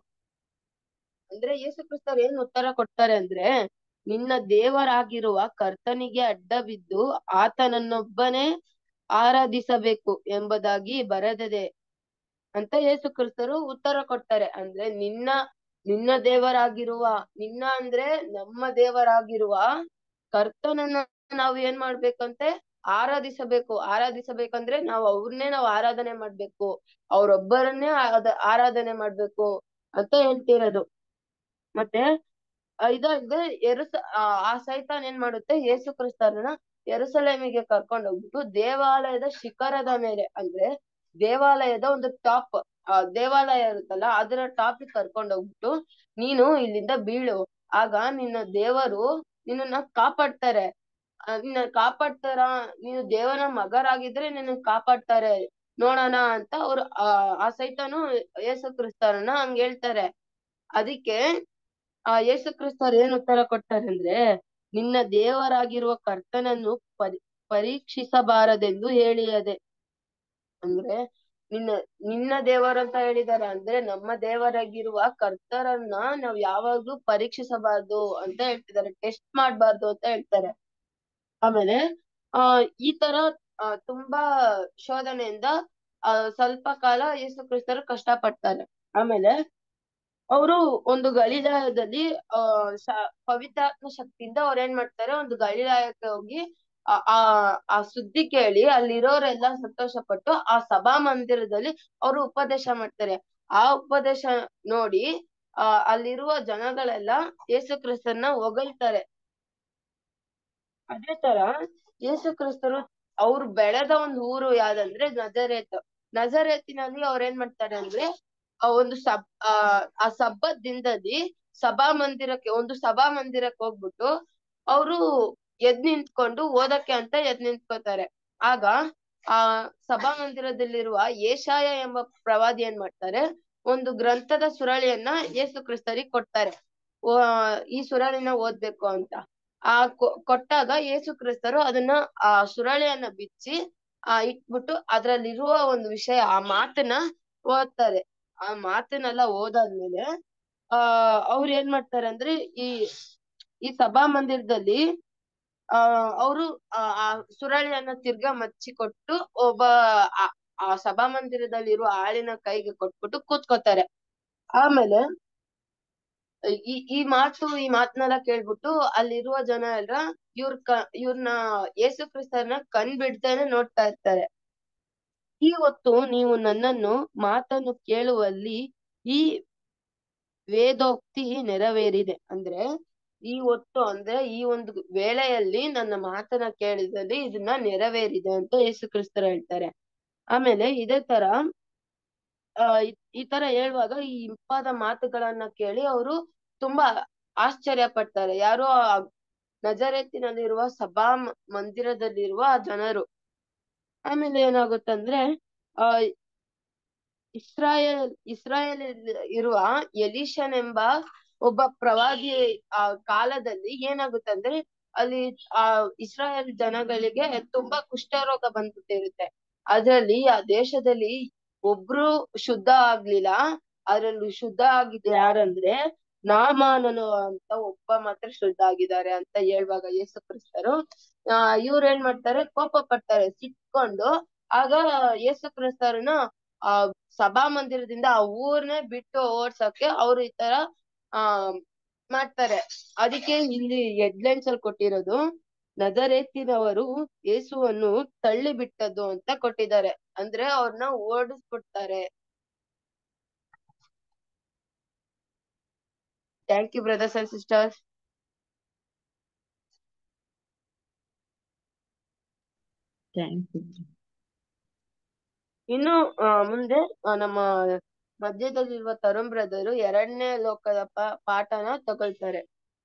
ಅಂದ್ರೆ ಯೇಸು ಕ್ರಿಸ್ತರ್ ಏನ್ ಉತ್ತರ ಕೊಡ್ತಾರೆ ಅಂದ್ರೆ ನಿನ್ನ ದೇವರಾಗಿರುವ ಕರ್ತನಿಗೆ ಅಡ್ಡ ಬಿದ್ದು ಆತನನ್ನೊಬ್ಬನೇ ಆರಾಧಿಸಬೇಕು ಎಂಬುದಾಗಿ ಬರೆದಿದೆ ಅಂತ ಯೇಸು ಕ್ರಿಸ್ತರು ಉತ್ತರ ಕೊಡ್ತಾರೆ ಅಂದ್ರೆ ನಿನ್ನ ನಿನ್ನ ದೇವರಾಗಿರುವ ನಿನ್ನ ಅಂದ್ರೆ ನಮ್ಮ ದೇವರಾಗಿರುವ ಕರ್ತನನ್ನ ನಾವು ಏನ್ ಮಾಡ್ಬೇಕಂತೆ ಆರಾಧಿಸಬೇಕು ಆರಾಧಿಸಬೇಕಂದ್ರೆ ನಾವು ಅವ್ರನ್ನೇ ನಾವು ಆರಾಧನೆ ಮಾಡ್ಬೇಕು ಅವ್ರೊಬ್ಬರನ್ನೇ ಆದ- ಆರಾಧನೆ ಮಾಡ್ಬೇಕು ಅಂತ ಹೇಳ್ತಿರೋದು ಮತ್ತೆ ಆ, ಇದಲ್ಲದೆ ಎರುಸ ಆ ಆ ಸೈತಾನ್ ಏನ್ ಮಾಡುತ್ತೆ ಯೇಸು ಕ್ರಿಸ್ತರನ್ನ ಯೆರೂಸಲೇಮಿಗೆ ಕರ್ಕೊಂಡು ಹೋಗ್ಬಿಟ್ಟು ದೇವಾಲಯದ ಶಿಖರದ ಮೇಲೆ ಅಂದ್ರೆ ದೇವಾಲಯದ ಒಂದು ಟಾಪ್ ಆ ದೇವಾಲಯ ಇರುತ್ತಲ್ಲ ಅದರ ಟಾಪಿಗೆ ಕರ್ಕೊಂಡು ಹೋಗ್ಬಿಟ್ಟು ನೀನು ಇಲ್ಲಿಂದ ಬೀಳು ಆಗ ನಿನ್ನ ದೇವರು ನಿನ್ನನ್ನ ಕಾಪಾಡ್ತಾರೆ ಆ, ನಿನ್ನ ಕಾಪಾಡ್ತಾರ ನೀನು ದೇವರ ಮಗರಾಗಿದ್ರೆ ನಿನ್ನ ಕಾಪಾಡ್ತಾರೆ ನೋಡೋಣ ಅಂತ ಅವ್ರು ಆ ಆ ಸೈತಾನು ಯೇಸು ಕ್ರಿಸ್ತರನ್ನ ಹಂಗ್ ಹೇಳ್ತಾರೆ ಅದಕ್ಕೆ ಆ ಯೇಸು ಕ್ರಿಸ್ತರು ಏನ್ ಉತ್ತರ ಕೊಡ್ತಾರೆ ಅಂದ್ರೆ ನಿನ್ನ ದೇವರಾಗಿರುವ ಕರ್ತನನ್ನು ಪರಿ ಪರೀಕ್ಷಿಸಬಾರದೆಂದು ಹೇಳಿಯದೆ ಅಂದ್ರೆ ನಿನ್ನ ನಿನ್ನ ದೇವರು ಅಂತ ಹೇಳಿದಾರೆ ಅಂದ್ರೆ ನಮ್ಮ ದೇವರಾಗಿರುವ ಕರ್ತರನ್ನ ನಾವ್ ಯಾವಾಗ್ಲೂ ಪರೀಕ್ಷಿಸಬಾರ್ದು ಅಂತ ಹೇಳ್ತಿದ್ದಾರೆ ಟೆಸ್ಟ್ ಮಾಡ್ಬಾರ್ದು ಅಂತ ಹೇಳ್ತಾರೆ ಆಮೇಲೆ ಆ ಈ ತರ ಆ, ತುಂಬಾ ಶೋಧನೆಯಿಂದ ಆ ಸ್ವಲ್ಪ ಕಾಲ ಯೇಸು ಕ್ರಿಸ್ತರು ಕಷ್ಟ ಪಡ್ತಾರೆ ಆಮೇಲೆ ಅವರು ಒಂದು ಗಲಿಲಾಯದಲ್ಲಿ ಆ ಶ- ಪವಿತ್ರಾತ್ಮ ಶಕ್ತಿಯಿಂದ ಅವ್ರ ಏನ್ ಮಾಡ್ತಾರೆ ಒಂದು ಗಲಿಲಾಯಕ್ಕೆ ಹೋಗಿ ಆ ಆ ಆ ಸುದ್ದಿ ಕೇಳಿ ಅಲ್ಲಿರೋರೆಲ್ಲ ಸಂತೋಷ ಪಟ್ಟು ಆ ಸಭಾ ಮಂದಿರದಲ್ಲಿ ಅವರು ಉಪದೇಶ ಮಾಡ್ತಾರೆ ಆ ಉಪದೇಶ ನೋಡಿ ಆ ಅಲ್ಲಿರುವ ಜನಗಳೆಲ್ಲ ಯೇಸು ಕ್ರಿಸ್ತನ ಹೊಗಳ್ತಾರೆ ಅದೇ ತರ ಯೇಸು ಕ್ರಿಸ್ತರು ಅವ್ರು ಬೆಳೆದ ಒಂದು ಊರು ಯಾವ್ದಂದ್ರೆ ನಜರೇತ್ ನಜರೇತಿನಲ್ಲಿ ಅವ್ರ ಏನ್ ಮಾಡ್ತಾರೆ ಅಂದ್ರೆ ಆ ಒಂದು ಸಬ್ ಆ ಆ ಸಬ್ಬತ್ ದಿನದಲ್ಲಿ ಸಭಾ ಮಂದಿರಕ್ಕೆ ಒಂದು ಸಭಾ ಮಂದಿರಕ್ಕೆ ಹೋಗ್ಬಿಟ್ಟು ಅವರು ಎದ್ ನಿಂತ್ಕೊಂಡು ಓದಕ್ಕೆ ಅಂತ ಎದ್ ನಿಂತ್ಕೋತಾರೆ ಆಗ ಆ ಸಭಾ ಮಂದಿರದಲ್ಲಿರುವ ಏಷಾಯ ಎಂಬ ಪ್ರವಾದಿ ಏನ್ ಮಾಡ್ತಾರೆ ಒಂದು ಗ್ರಂಥದ ಸುರಳಿಯನ್ನ ಯೇಸು ಕ್ರಿಸ್ತರಿಗೆ ಕೊಡ್ತಾರೆ ಓ ಈ ಸುರಳಿನ ಓದ್ಬೇಕು ಅಂತ ಆ ಕೊ- ಕೊಟ್ಟಾಗ ಯೇಸು ಕ್ರಿಸ್ತರು ಅದನ್ನ ಆ ಸುರಳಿಯನ್ನ ಬಿಚ್ಚಿ ಆ ಇಟ್ಬಿಟ್ಟು ಅದ್ರಲ್ಲಿರುವ ಒಂದು ವಿಷಯ ಆ ಮಾತನ್ನ ಓದ್ತಾರೆ ಆ ಮಾತನ್ನೆಲ್ಲ ಓದಾದ್ಮೇಲೆ ಆ ಅವ್ರು ಏನ್ ಮಾಡ್ತಾರೆ ಅಂದ್ರೆ ಈ ಈ ಸಭಾ ಮಂದಿರದಲ್ಲಿ ಆ ಅವರು ಆ ಆ ಸುರಳಿಯನ್ನ ತಿರ್ಗಾ ಮಚ್ಚಿ ಕೊಟ್ಟು ಒಬ್ಬ ಆ- ಆ ಸಭಾ ಮಂದಿರದಲ್ಲಿರುವ ಆಳಿನ ಕೈಗೆ ಕೊಟ್ಬಿಟ್ಟು ಕೂತ್ಕೋತಾರೆ ಆಮೇಲೆ ಈ ಈ ಮಾತು ಈ ಮಾತನ್ನೆಲ್ಲ ಕೇಳ್ಬಿಟ್ಟು ಅಲ್ಲಿರುವ ಜನ ಎಲ್ಲ ಇವ್ರ ಕ ಇವ್ರನ್ನ ಯೇಸು ಕ್ರಿಸ್ತನ ಕಣ್ ಬಿಡ್ತಾನೆ ನೋಡ್ತಾ ಇರ್ತಾರೆ ಈ ಹೊತ್ತು ನೀವು ನನ್ನನ್ನು ಮಾತನ್ನು ಕೇಳುವಲ್ಲಿ ಈ ವೇದೋಕ್ತಿ ನೆರವೇರಿದೆ ಅಂದ್ರೆ ಈ ಹೊತ್ತು ಅಂದ್ರೆ ಈ ಒಂದು ವೇಳೆಯಲ್ಲಿ ನನ್ನ ಮಾತನ್ನ ಕೇಳಿದಲ್ಲಿ ಇದನ್ನ ನೆರವೇರಿದೆ ಅಂತ ಯೇಸು ಕ್ರಿಸ್ತರು ಹೇಳ್ತಾರೆ ಆಮೇಲೆ ಇದೇ ತರ ಆ ಈ- ಈ ತರ ಹೇಳುವಾಗ ಈ ಇಂಪಾದ ಮಾತುಗಳನ್ನ ಕೇಳಿ ಅವರು ತುಂಬಾ ಆಶ್ಚರ್ಯ ಪಡ್ತಾರೆ ಯಾರೋ ಆ ನಜರೇತಿನಲ್ಲಿರುವ ಸಭಾ ಮ- ಮಂದಿರದಲ್ಲಿರುವ ಜನರು ಆಮೇಲೆ ಏನಾಗುತ್ತಂದ್ರೆ ಆ ಇಸ್ರಾಯೇಲ್ ಇಸ್ರಾಯೇಲ್ ಇರುವ ಎಲೀಷನೆಂಬ ಒಬ್ಬ ಪ್ರವಾದಿ ಆ ಕಾಲದಲ್ಲಿ ಏನಾಗುತ್ತಂದ್ರೆ ಅಲ್ಲಿ ಆ ಇಸ್ರಾಯೇಲ್ ಜನಗಳಿಗೆ ತುಂಬಾ ಕುಷ್ಠರೋಗ ಬಂದ್ಬಿಟ್ಟಿರುತ್ತೆ ಅದ್ರಲ್ಲಿ ಆ ದೇಶದಲ್ಲಿ ಒಬ್ರು ಶುದ್ಧ ಆಗ್ಲಿಲ್ಲ ಅದ್ರಲ್ಲಿ ಶುದ್ಧ ಆಗಿದ್ದು ಯಾರಂದ್ರೆ ನಾಮಾನನು ಅಂತ ಒಬ್ಬ ಮಾತ್ರ ಶುದ್ಧ ಆಗಿದ್ದಾರೆ ಅಂತ ಹೇಳುವಾಗ ಯೇಸು ಕ್ರಿಸ್ತರು ಆ ಇವ್ರು ಏನ್ ಮಾಡ್ತಾರೆ ಕೋಪ ಪಡ್ತಾರೆ ಸಿಟ್ಕೊಂಡು ಆಗ ಯೇಸು ಕ್ರಿಸ್ತರನ್ನ ಆ ಸಭಾ ಮಂದಿರದಿಂದ ಆ ಊರ್ನೇ ಬಿಟ್ಟು ಓಡ್ಸಕ್ಕೆ ಅವ್ರು ಈ ತರ ಆ ಮಾಡ್ತಾರೆ ಅದಕ್ಕೆ ಇಲ್ಲಿ ಹೆಡ್ಲೈನ್ಸ್ ಅಲ್ಲಿ ಕೊಟ್ಟಿರೋದು ನಜರೇತಿನವರು ಯೇಸುವನ್ನು ತಳ್ಳಿ ಬಿಟ್ಟದ್ದು ಅಂತ ಕೊಟ್ಟಿದ್ದಾರೆ ಅಂದ್ರೆ ಅವ್ರನ್ನ ಓಡಿಸ್ಬಿಡ್ತಾರೆ thank you brothers and sisters thank you ಇನ್ನು ಆ, ಮುಂದೆ ಆ, ನಮ್ಮ ಮಧ್ಯದಲ್ಲಿರುವ ತರುಣ್ ಬ್ರದರು ಎರಡನೇ ಲೋಕದ ಪ- ಪಾಠನ ತಗೊಳ್ತಾರೆ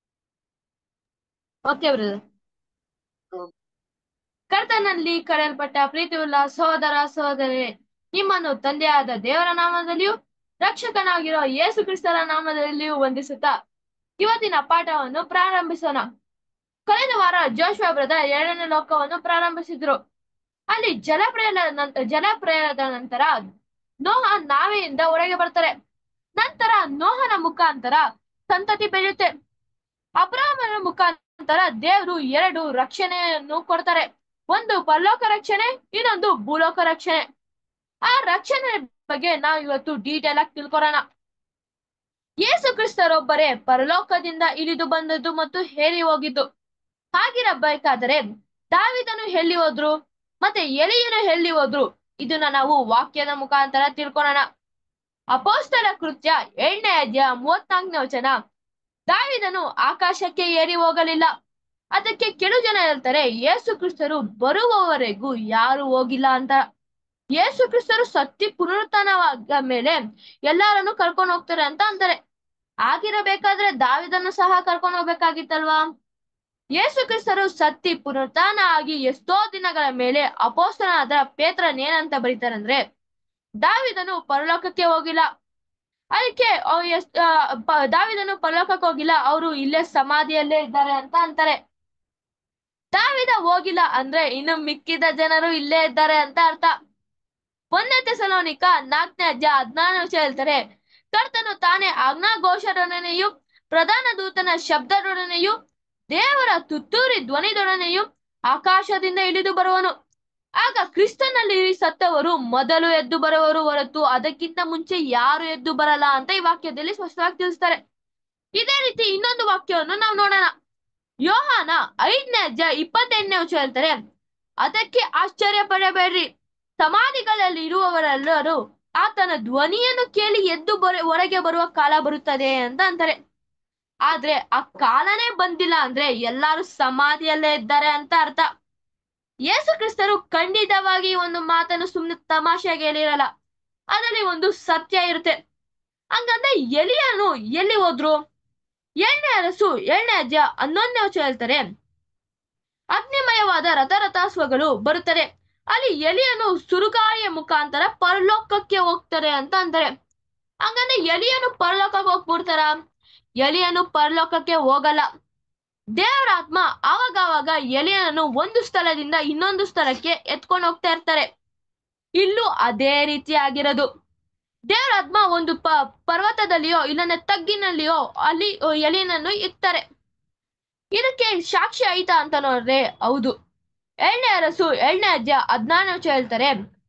ಓಕೆ ಬ್ರದರ್ ಹ್ಮ್. ಕರ್ತನಲ್ಲಿ ಕರೆಯಲ್ಪಟ್ಟ ಪ್ರೀತಿಯುಳ್ಳ ಸಹೋದರ ಸಹೋದರಿ ನಿಮ್ಮನ್ನು ತಂದೆಯಾದ ದೇವರ ನಾಮದಲ್ಲಿಯೂ ರಕ್ಷಕನಾಗಿರೋ ಯೇಸು ಕ್ರಿಸ್ತರ ನಾಮದಲ್ಲಿಯೂ ವಂದಿಸುತ್ತಾ ಇವತ್ತಿನ ಪಾಠವನ್ನು ಪ್ರಾರಂಭಿಸೋಣ ಕಳೆದ ವಾರ ಜೋಶ್ವಾ ಬ್ರದರ್ ಎರಡನೇ ಲೋಕವನ್ನು ಪ್ರಾರಂಭಿಸಿದ್ರು ಅಲ್ಲಿ ಜಲಪ್ರಯಾಣ ನಂತರ ಜಲಪ್ರಯಾಣದ ನಂತರ ನೋಹ ನಾವೆಯಿಂದ ಹೊರಗೆ ಬರ್ತಾರೆ ನಂತರ ನೋಹನ ಮುಖಾಂತರ ಸಂತತಿ ಬೆಳೆಯುತ್ತೆ ಅಬ್ರಾಹ್ಮನ ಮುಖಾಂತರ ದೇವರು ಎರಡು ರಕ್ಷಣೆಯನ್ನು ಕೊಡ್ತಾರೆ ಒಂದು ಪರಲೋಕ ರಕ್ಷಣೆ ಇನ್ನೊಂದು ಭೂಲೋಕ ರಕ್ಷಣೆ ಆ ರಕ್ಷಣೆ ಬಗ್ಗೆ ನಾವು ಇವತ್ತು ಡೀಟೇಲ್ ಆಗಿ ತಿಳ್ಕೊರೋಣ ಯೇಸು ಕ್ರಿಸ್ತರೊಬ್ಬರೇ ಪರಲೋಕದಿಂದ ಇಳಿದು ಬಂದದ್ದು ಮತ್ತು ಹೇರಿ ಹೋಗಿದ್ದು ಹಾಗಿರಬೇಕಾದರೆ ದಾವಿದನು ಎಲ್ಲಿ ಹೋದ್ರು ಮತ್ತೆ ಎಲಿಯನು ಎಲ್ಲಿ ಹೋದ್ರು ಇದನ್ನ ನಾವು ವಾಕ್ಯದ ಮುಖಾಂತರ ತಿಳ್ಕೊಳೋಣ ಅಪೋಸ್ತಲ ಕೃತ್ಯ ಏಳನೇ ಅಧ್ಯಾಯ ಮೂವತ್ನಾಲ್ಕನೇ ವಚನ ದಾವಿದನು ಆಕಾಶಕ್ಕೆ ಏರಿ ಹೋಗಲಿಲ್ಲ ಅದಕ್ಕೆ ಕೆಲವು ಜನ ಹೇಳ್ತಾರೆ ಯೇಸು ಕ್ರಿಸ್ತರು ಬರುವವರೆಗೂ ಯಾರು ಹೋಗಿಲ್ಲ ಅಂತ ಯೇಸು ಕ್ರಿಸ್ತರು ಸತ್ತಿ ಪುನರುತ್ಥಾನವಾದ ಮೇಲೆ ಎಲ್ಲಾರನ್ನು ಕರ್ಕೊಂಡು ಹೋಗ್ತಾರೆ ಅಂತ ಅಂತಾರೆ ಆಗಿರಬೇಕಾದ್ರೆ ದಾವಿದನ್ನು ಸಹ ಕರ್ಕೊಂಡು ಹೋಗ್ಬೇಕಾಗಿತ್ತಲ್ವಾ ಯೇಸು ಕ್ರಿಸ್ತರು ಸತ್ತಿ ಪುನರುತ್ಥಾನ ಆಗಿ ಎಷ್ಟೋ ದಿನಗಳ ಮೇಲೆ ಅಪೋಸ್ತನಾದ ಪೇತ್ರನ್ ಏನಂತ ಬರೀತಾರಂದ್ರೆ ದಾವಿದನು ಪರಲೋಕಕ್ಕೆ ಹೋಗಿಲ್ಲ ಅದಕ್ಕೆ ಅವ್ ಎಷ್ಟ್ ಆ, ಪ- ದಾವಿದನು ಪರಲೋಕಕ್ಕೆ ಹೋಗಿಲ್ಲ ಅವರು ಇಲ್ಲೇ ಸಮಾಧಿಯಲ್ಲೇ ಇದ್ದಾರೆ ಅಂತ ಅಂತಾರೆ ದಾವಿದ ಹೋಗಿಲ್ಲ ಅಂದ್ರೆ ಇನ್ನು ಮಿಕ್ಕಿದ ಜನರು ಇಲ್ಲೇ ಇದ್ದಾರೆ ಅಂತ ಅರ್ಥ ಒಂದನೇ ತೆಸಲೋನಿಕ ನಾಲ್ಕನೇ ಅಧ್ಯಾಯ ಹದಿನಾರು ನಿಮಿಷ ಹೇಳ್ತಾರೆ ಕರ್ತನು ತಾನೇ ಆಜ್ಞಾಘೋಷದೊಡನೆಯೂ ಪ್ರಧಾನ ದೂತನ ಶಬ್ದದೊಡನೆಯೂ ದೇವರ ತುತ್ತೂರಿ ಧ್ವನಿದೊಡನೆಯೂ ಆಕಾಶದಿಂದ ಇಳಿದು ಬರುವನು ಆಗ ಕ್ರಿಸ್ತನಲ್ಲಿ ಸತ್ತವರು ಮೊದಲು ಎದ್ದು ಬರುವರು ಹೊರತು ಅದಕ್ಕಿಂತ ಮುಂಚೆ ಯಾರು ಎದ್ದು ಬರಲ್ಲ ಅಂತ ಈ ವಾಕ್ಯದಲ್ಲಿ ಸ್ಪಷ್ಟವಾಗಿ ತಿಳಿಸ್ತಾರೆ ಇದೇ ರೀತಿ ಇನ್ನೊಂದು ವಾಕ್ಯವನ್ನು ನಾವು ನೋಡೋಣ ಯೋಹಾನ ಐದನೇ ಅಧ್ಯಾಯ ಇಪ್ಪತ್ತೆಂಟನೇ ವಚನ ಹೇಳ್ತಾರೆ ಅದಕ್ಕೆ ಆಶ್ಚರ್ಯ ಪಡಬೇಡ್ರಿ ಸಮಾಧಿಗಳಲ್ಲಿ ಇರುವವರೆಲ್ಲರೂ ಆತನ ಧ್ವನಿಯನ್ನು ಕೇಳಿ ಎದ್ದು ಬರ ಹೊರಗೆ ಬರುವ ಕಾಲ ಬರುತ್ತದೆ ಅಂತ ಅಂತಾರೆ ಆದ್ರೆ ಆ ಕಾಲನೇ ಬಂದಿಲ್ಲ ಅಂದ್ರೆ ಎಲ್ಲಾರು ಸಮಾಧಿಯಲ್ಲೇ ಇದ್ದಾರೆ ಅಂತ ಅರ್ಥ ಯೇಸು ಕ್ರಿಸ್ತರು ಖಂಡಿತವಾಗಿ ಈ ಒಂದು ಮಾತನ್ನು ಸುಮ್ಮನೆ ತಮಾಷೆಗೆ ಹೇಳಿರಲ್ಲ ಅದರಲ್ಲಿ ಒಂದು ಸತ್ಯ ಇರುತ್ತೆ ಹಂಗಂದ್ರೆ ಎಲಿಯನು ಎಲ್ಲಿ ಹೋದ್ರು ಏಳನೇ ಅರಸು ಏಳನೇ ಅಧ್ಯಾಯ ಹನ್ನೊಂದನೇ ವಚನ ಹೇಳ್ತಾರೆ ಅಗ್ನಿಮಯವಾದ ರಥರಥಾಸ್ವಗಳು ಬರುತ್ತದೆ ಅಲ್ಲಿ ಎಲಿಯನು ಸುರುಗಾಳಿಯ ಮುಖಾಂತರ ಪರಲೋಕಕ್ಕೆ ಹೋಗ್ತಾರೆ ಅಂತ ಅಂತಾರೆ ಹಂಗಂದ್ರೆ ಎಲಿಯನು ಪರಲೋಕಕ್ಕೆ ಹೋಗ್ಬಿಡ್ತಾರ ಎಲಿಯನು ಪರಲೋಕಕ್ಕೆ ಹೋಗಲ್ಲ ದೇವರ ಆತ್ಮ ಆವಾಗ ಆವಾಗ ಎಲಿಯನನ್ನು ಒಂದು ಸ್ಥಳದಿಂದ ಇನ್ನೊಂದು ಸ್ಥಳಕ್ಕೆ ಎತ್ಕೊಂಡು ಹೋಗ್ತಾ ಇರ್ತಾರೆ ಇಲ್ಲೂ ಅದೇ ರೀತಿ ಆಗಿರೋದು ದೇವರ ಆತ್ಮ ಒಂದು ಪ ಪರ್ವತದಲ್ಲಿಯೋ ಇಲ್ಲಂದ್ರೆ ತಗ್ಗಿನಲ್ಲಿಯೋ ಅಲ್ಲಿ ಎಲಿಯನನ್ನು ಇರ್ತಾರೆ ಇದಕ್ಕೆ ಸಾಕ್ಷಿ ಆಯ್ತಾ ಅಂತ ನೋಡ್ರೆ ಹೌದು ಏಳನೇ ಅರಸು ಏಳನೇ ಅಧ್ಯಾಯ ಹದಿನಾರನೇ ವಚನ ಹೇಳ್ತಾರೆ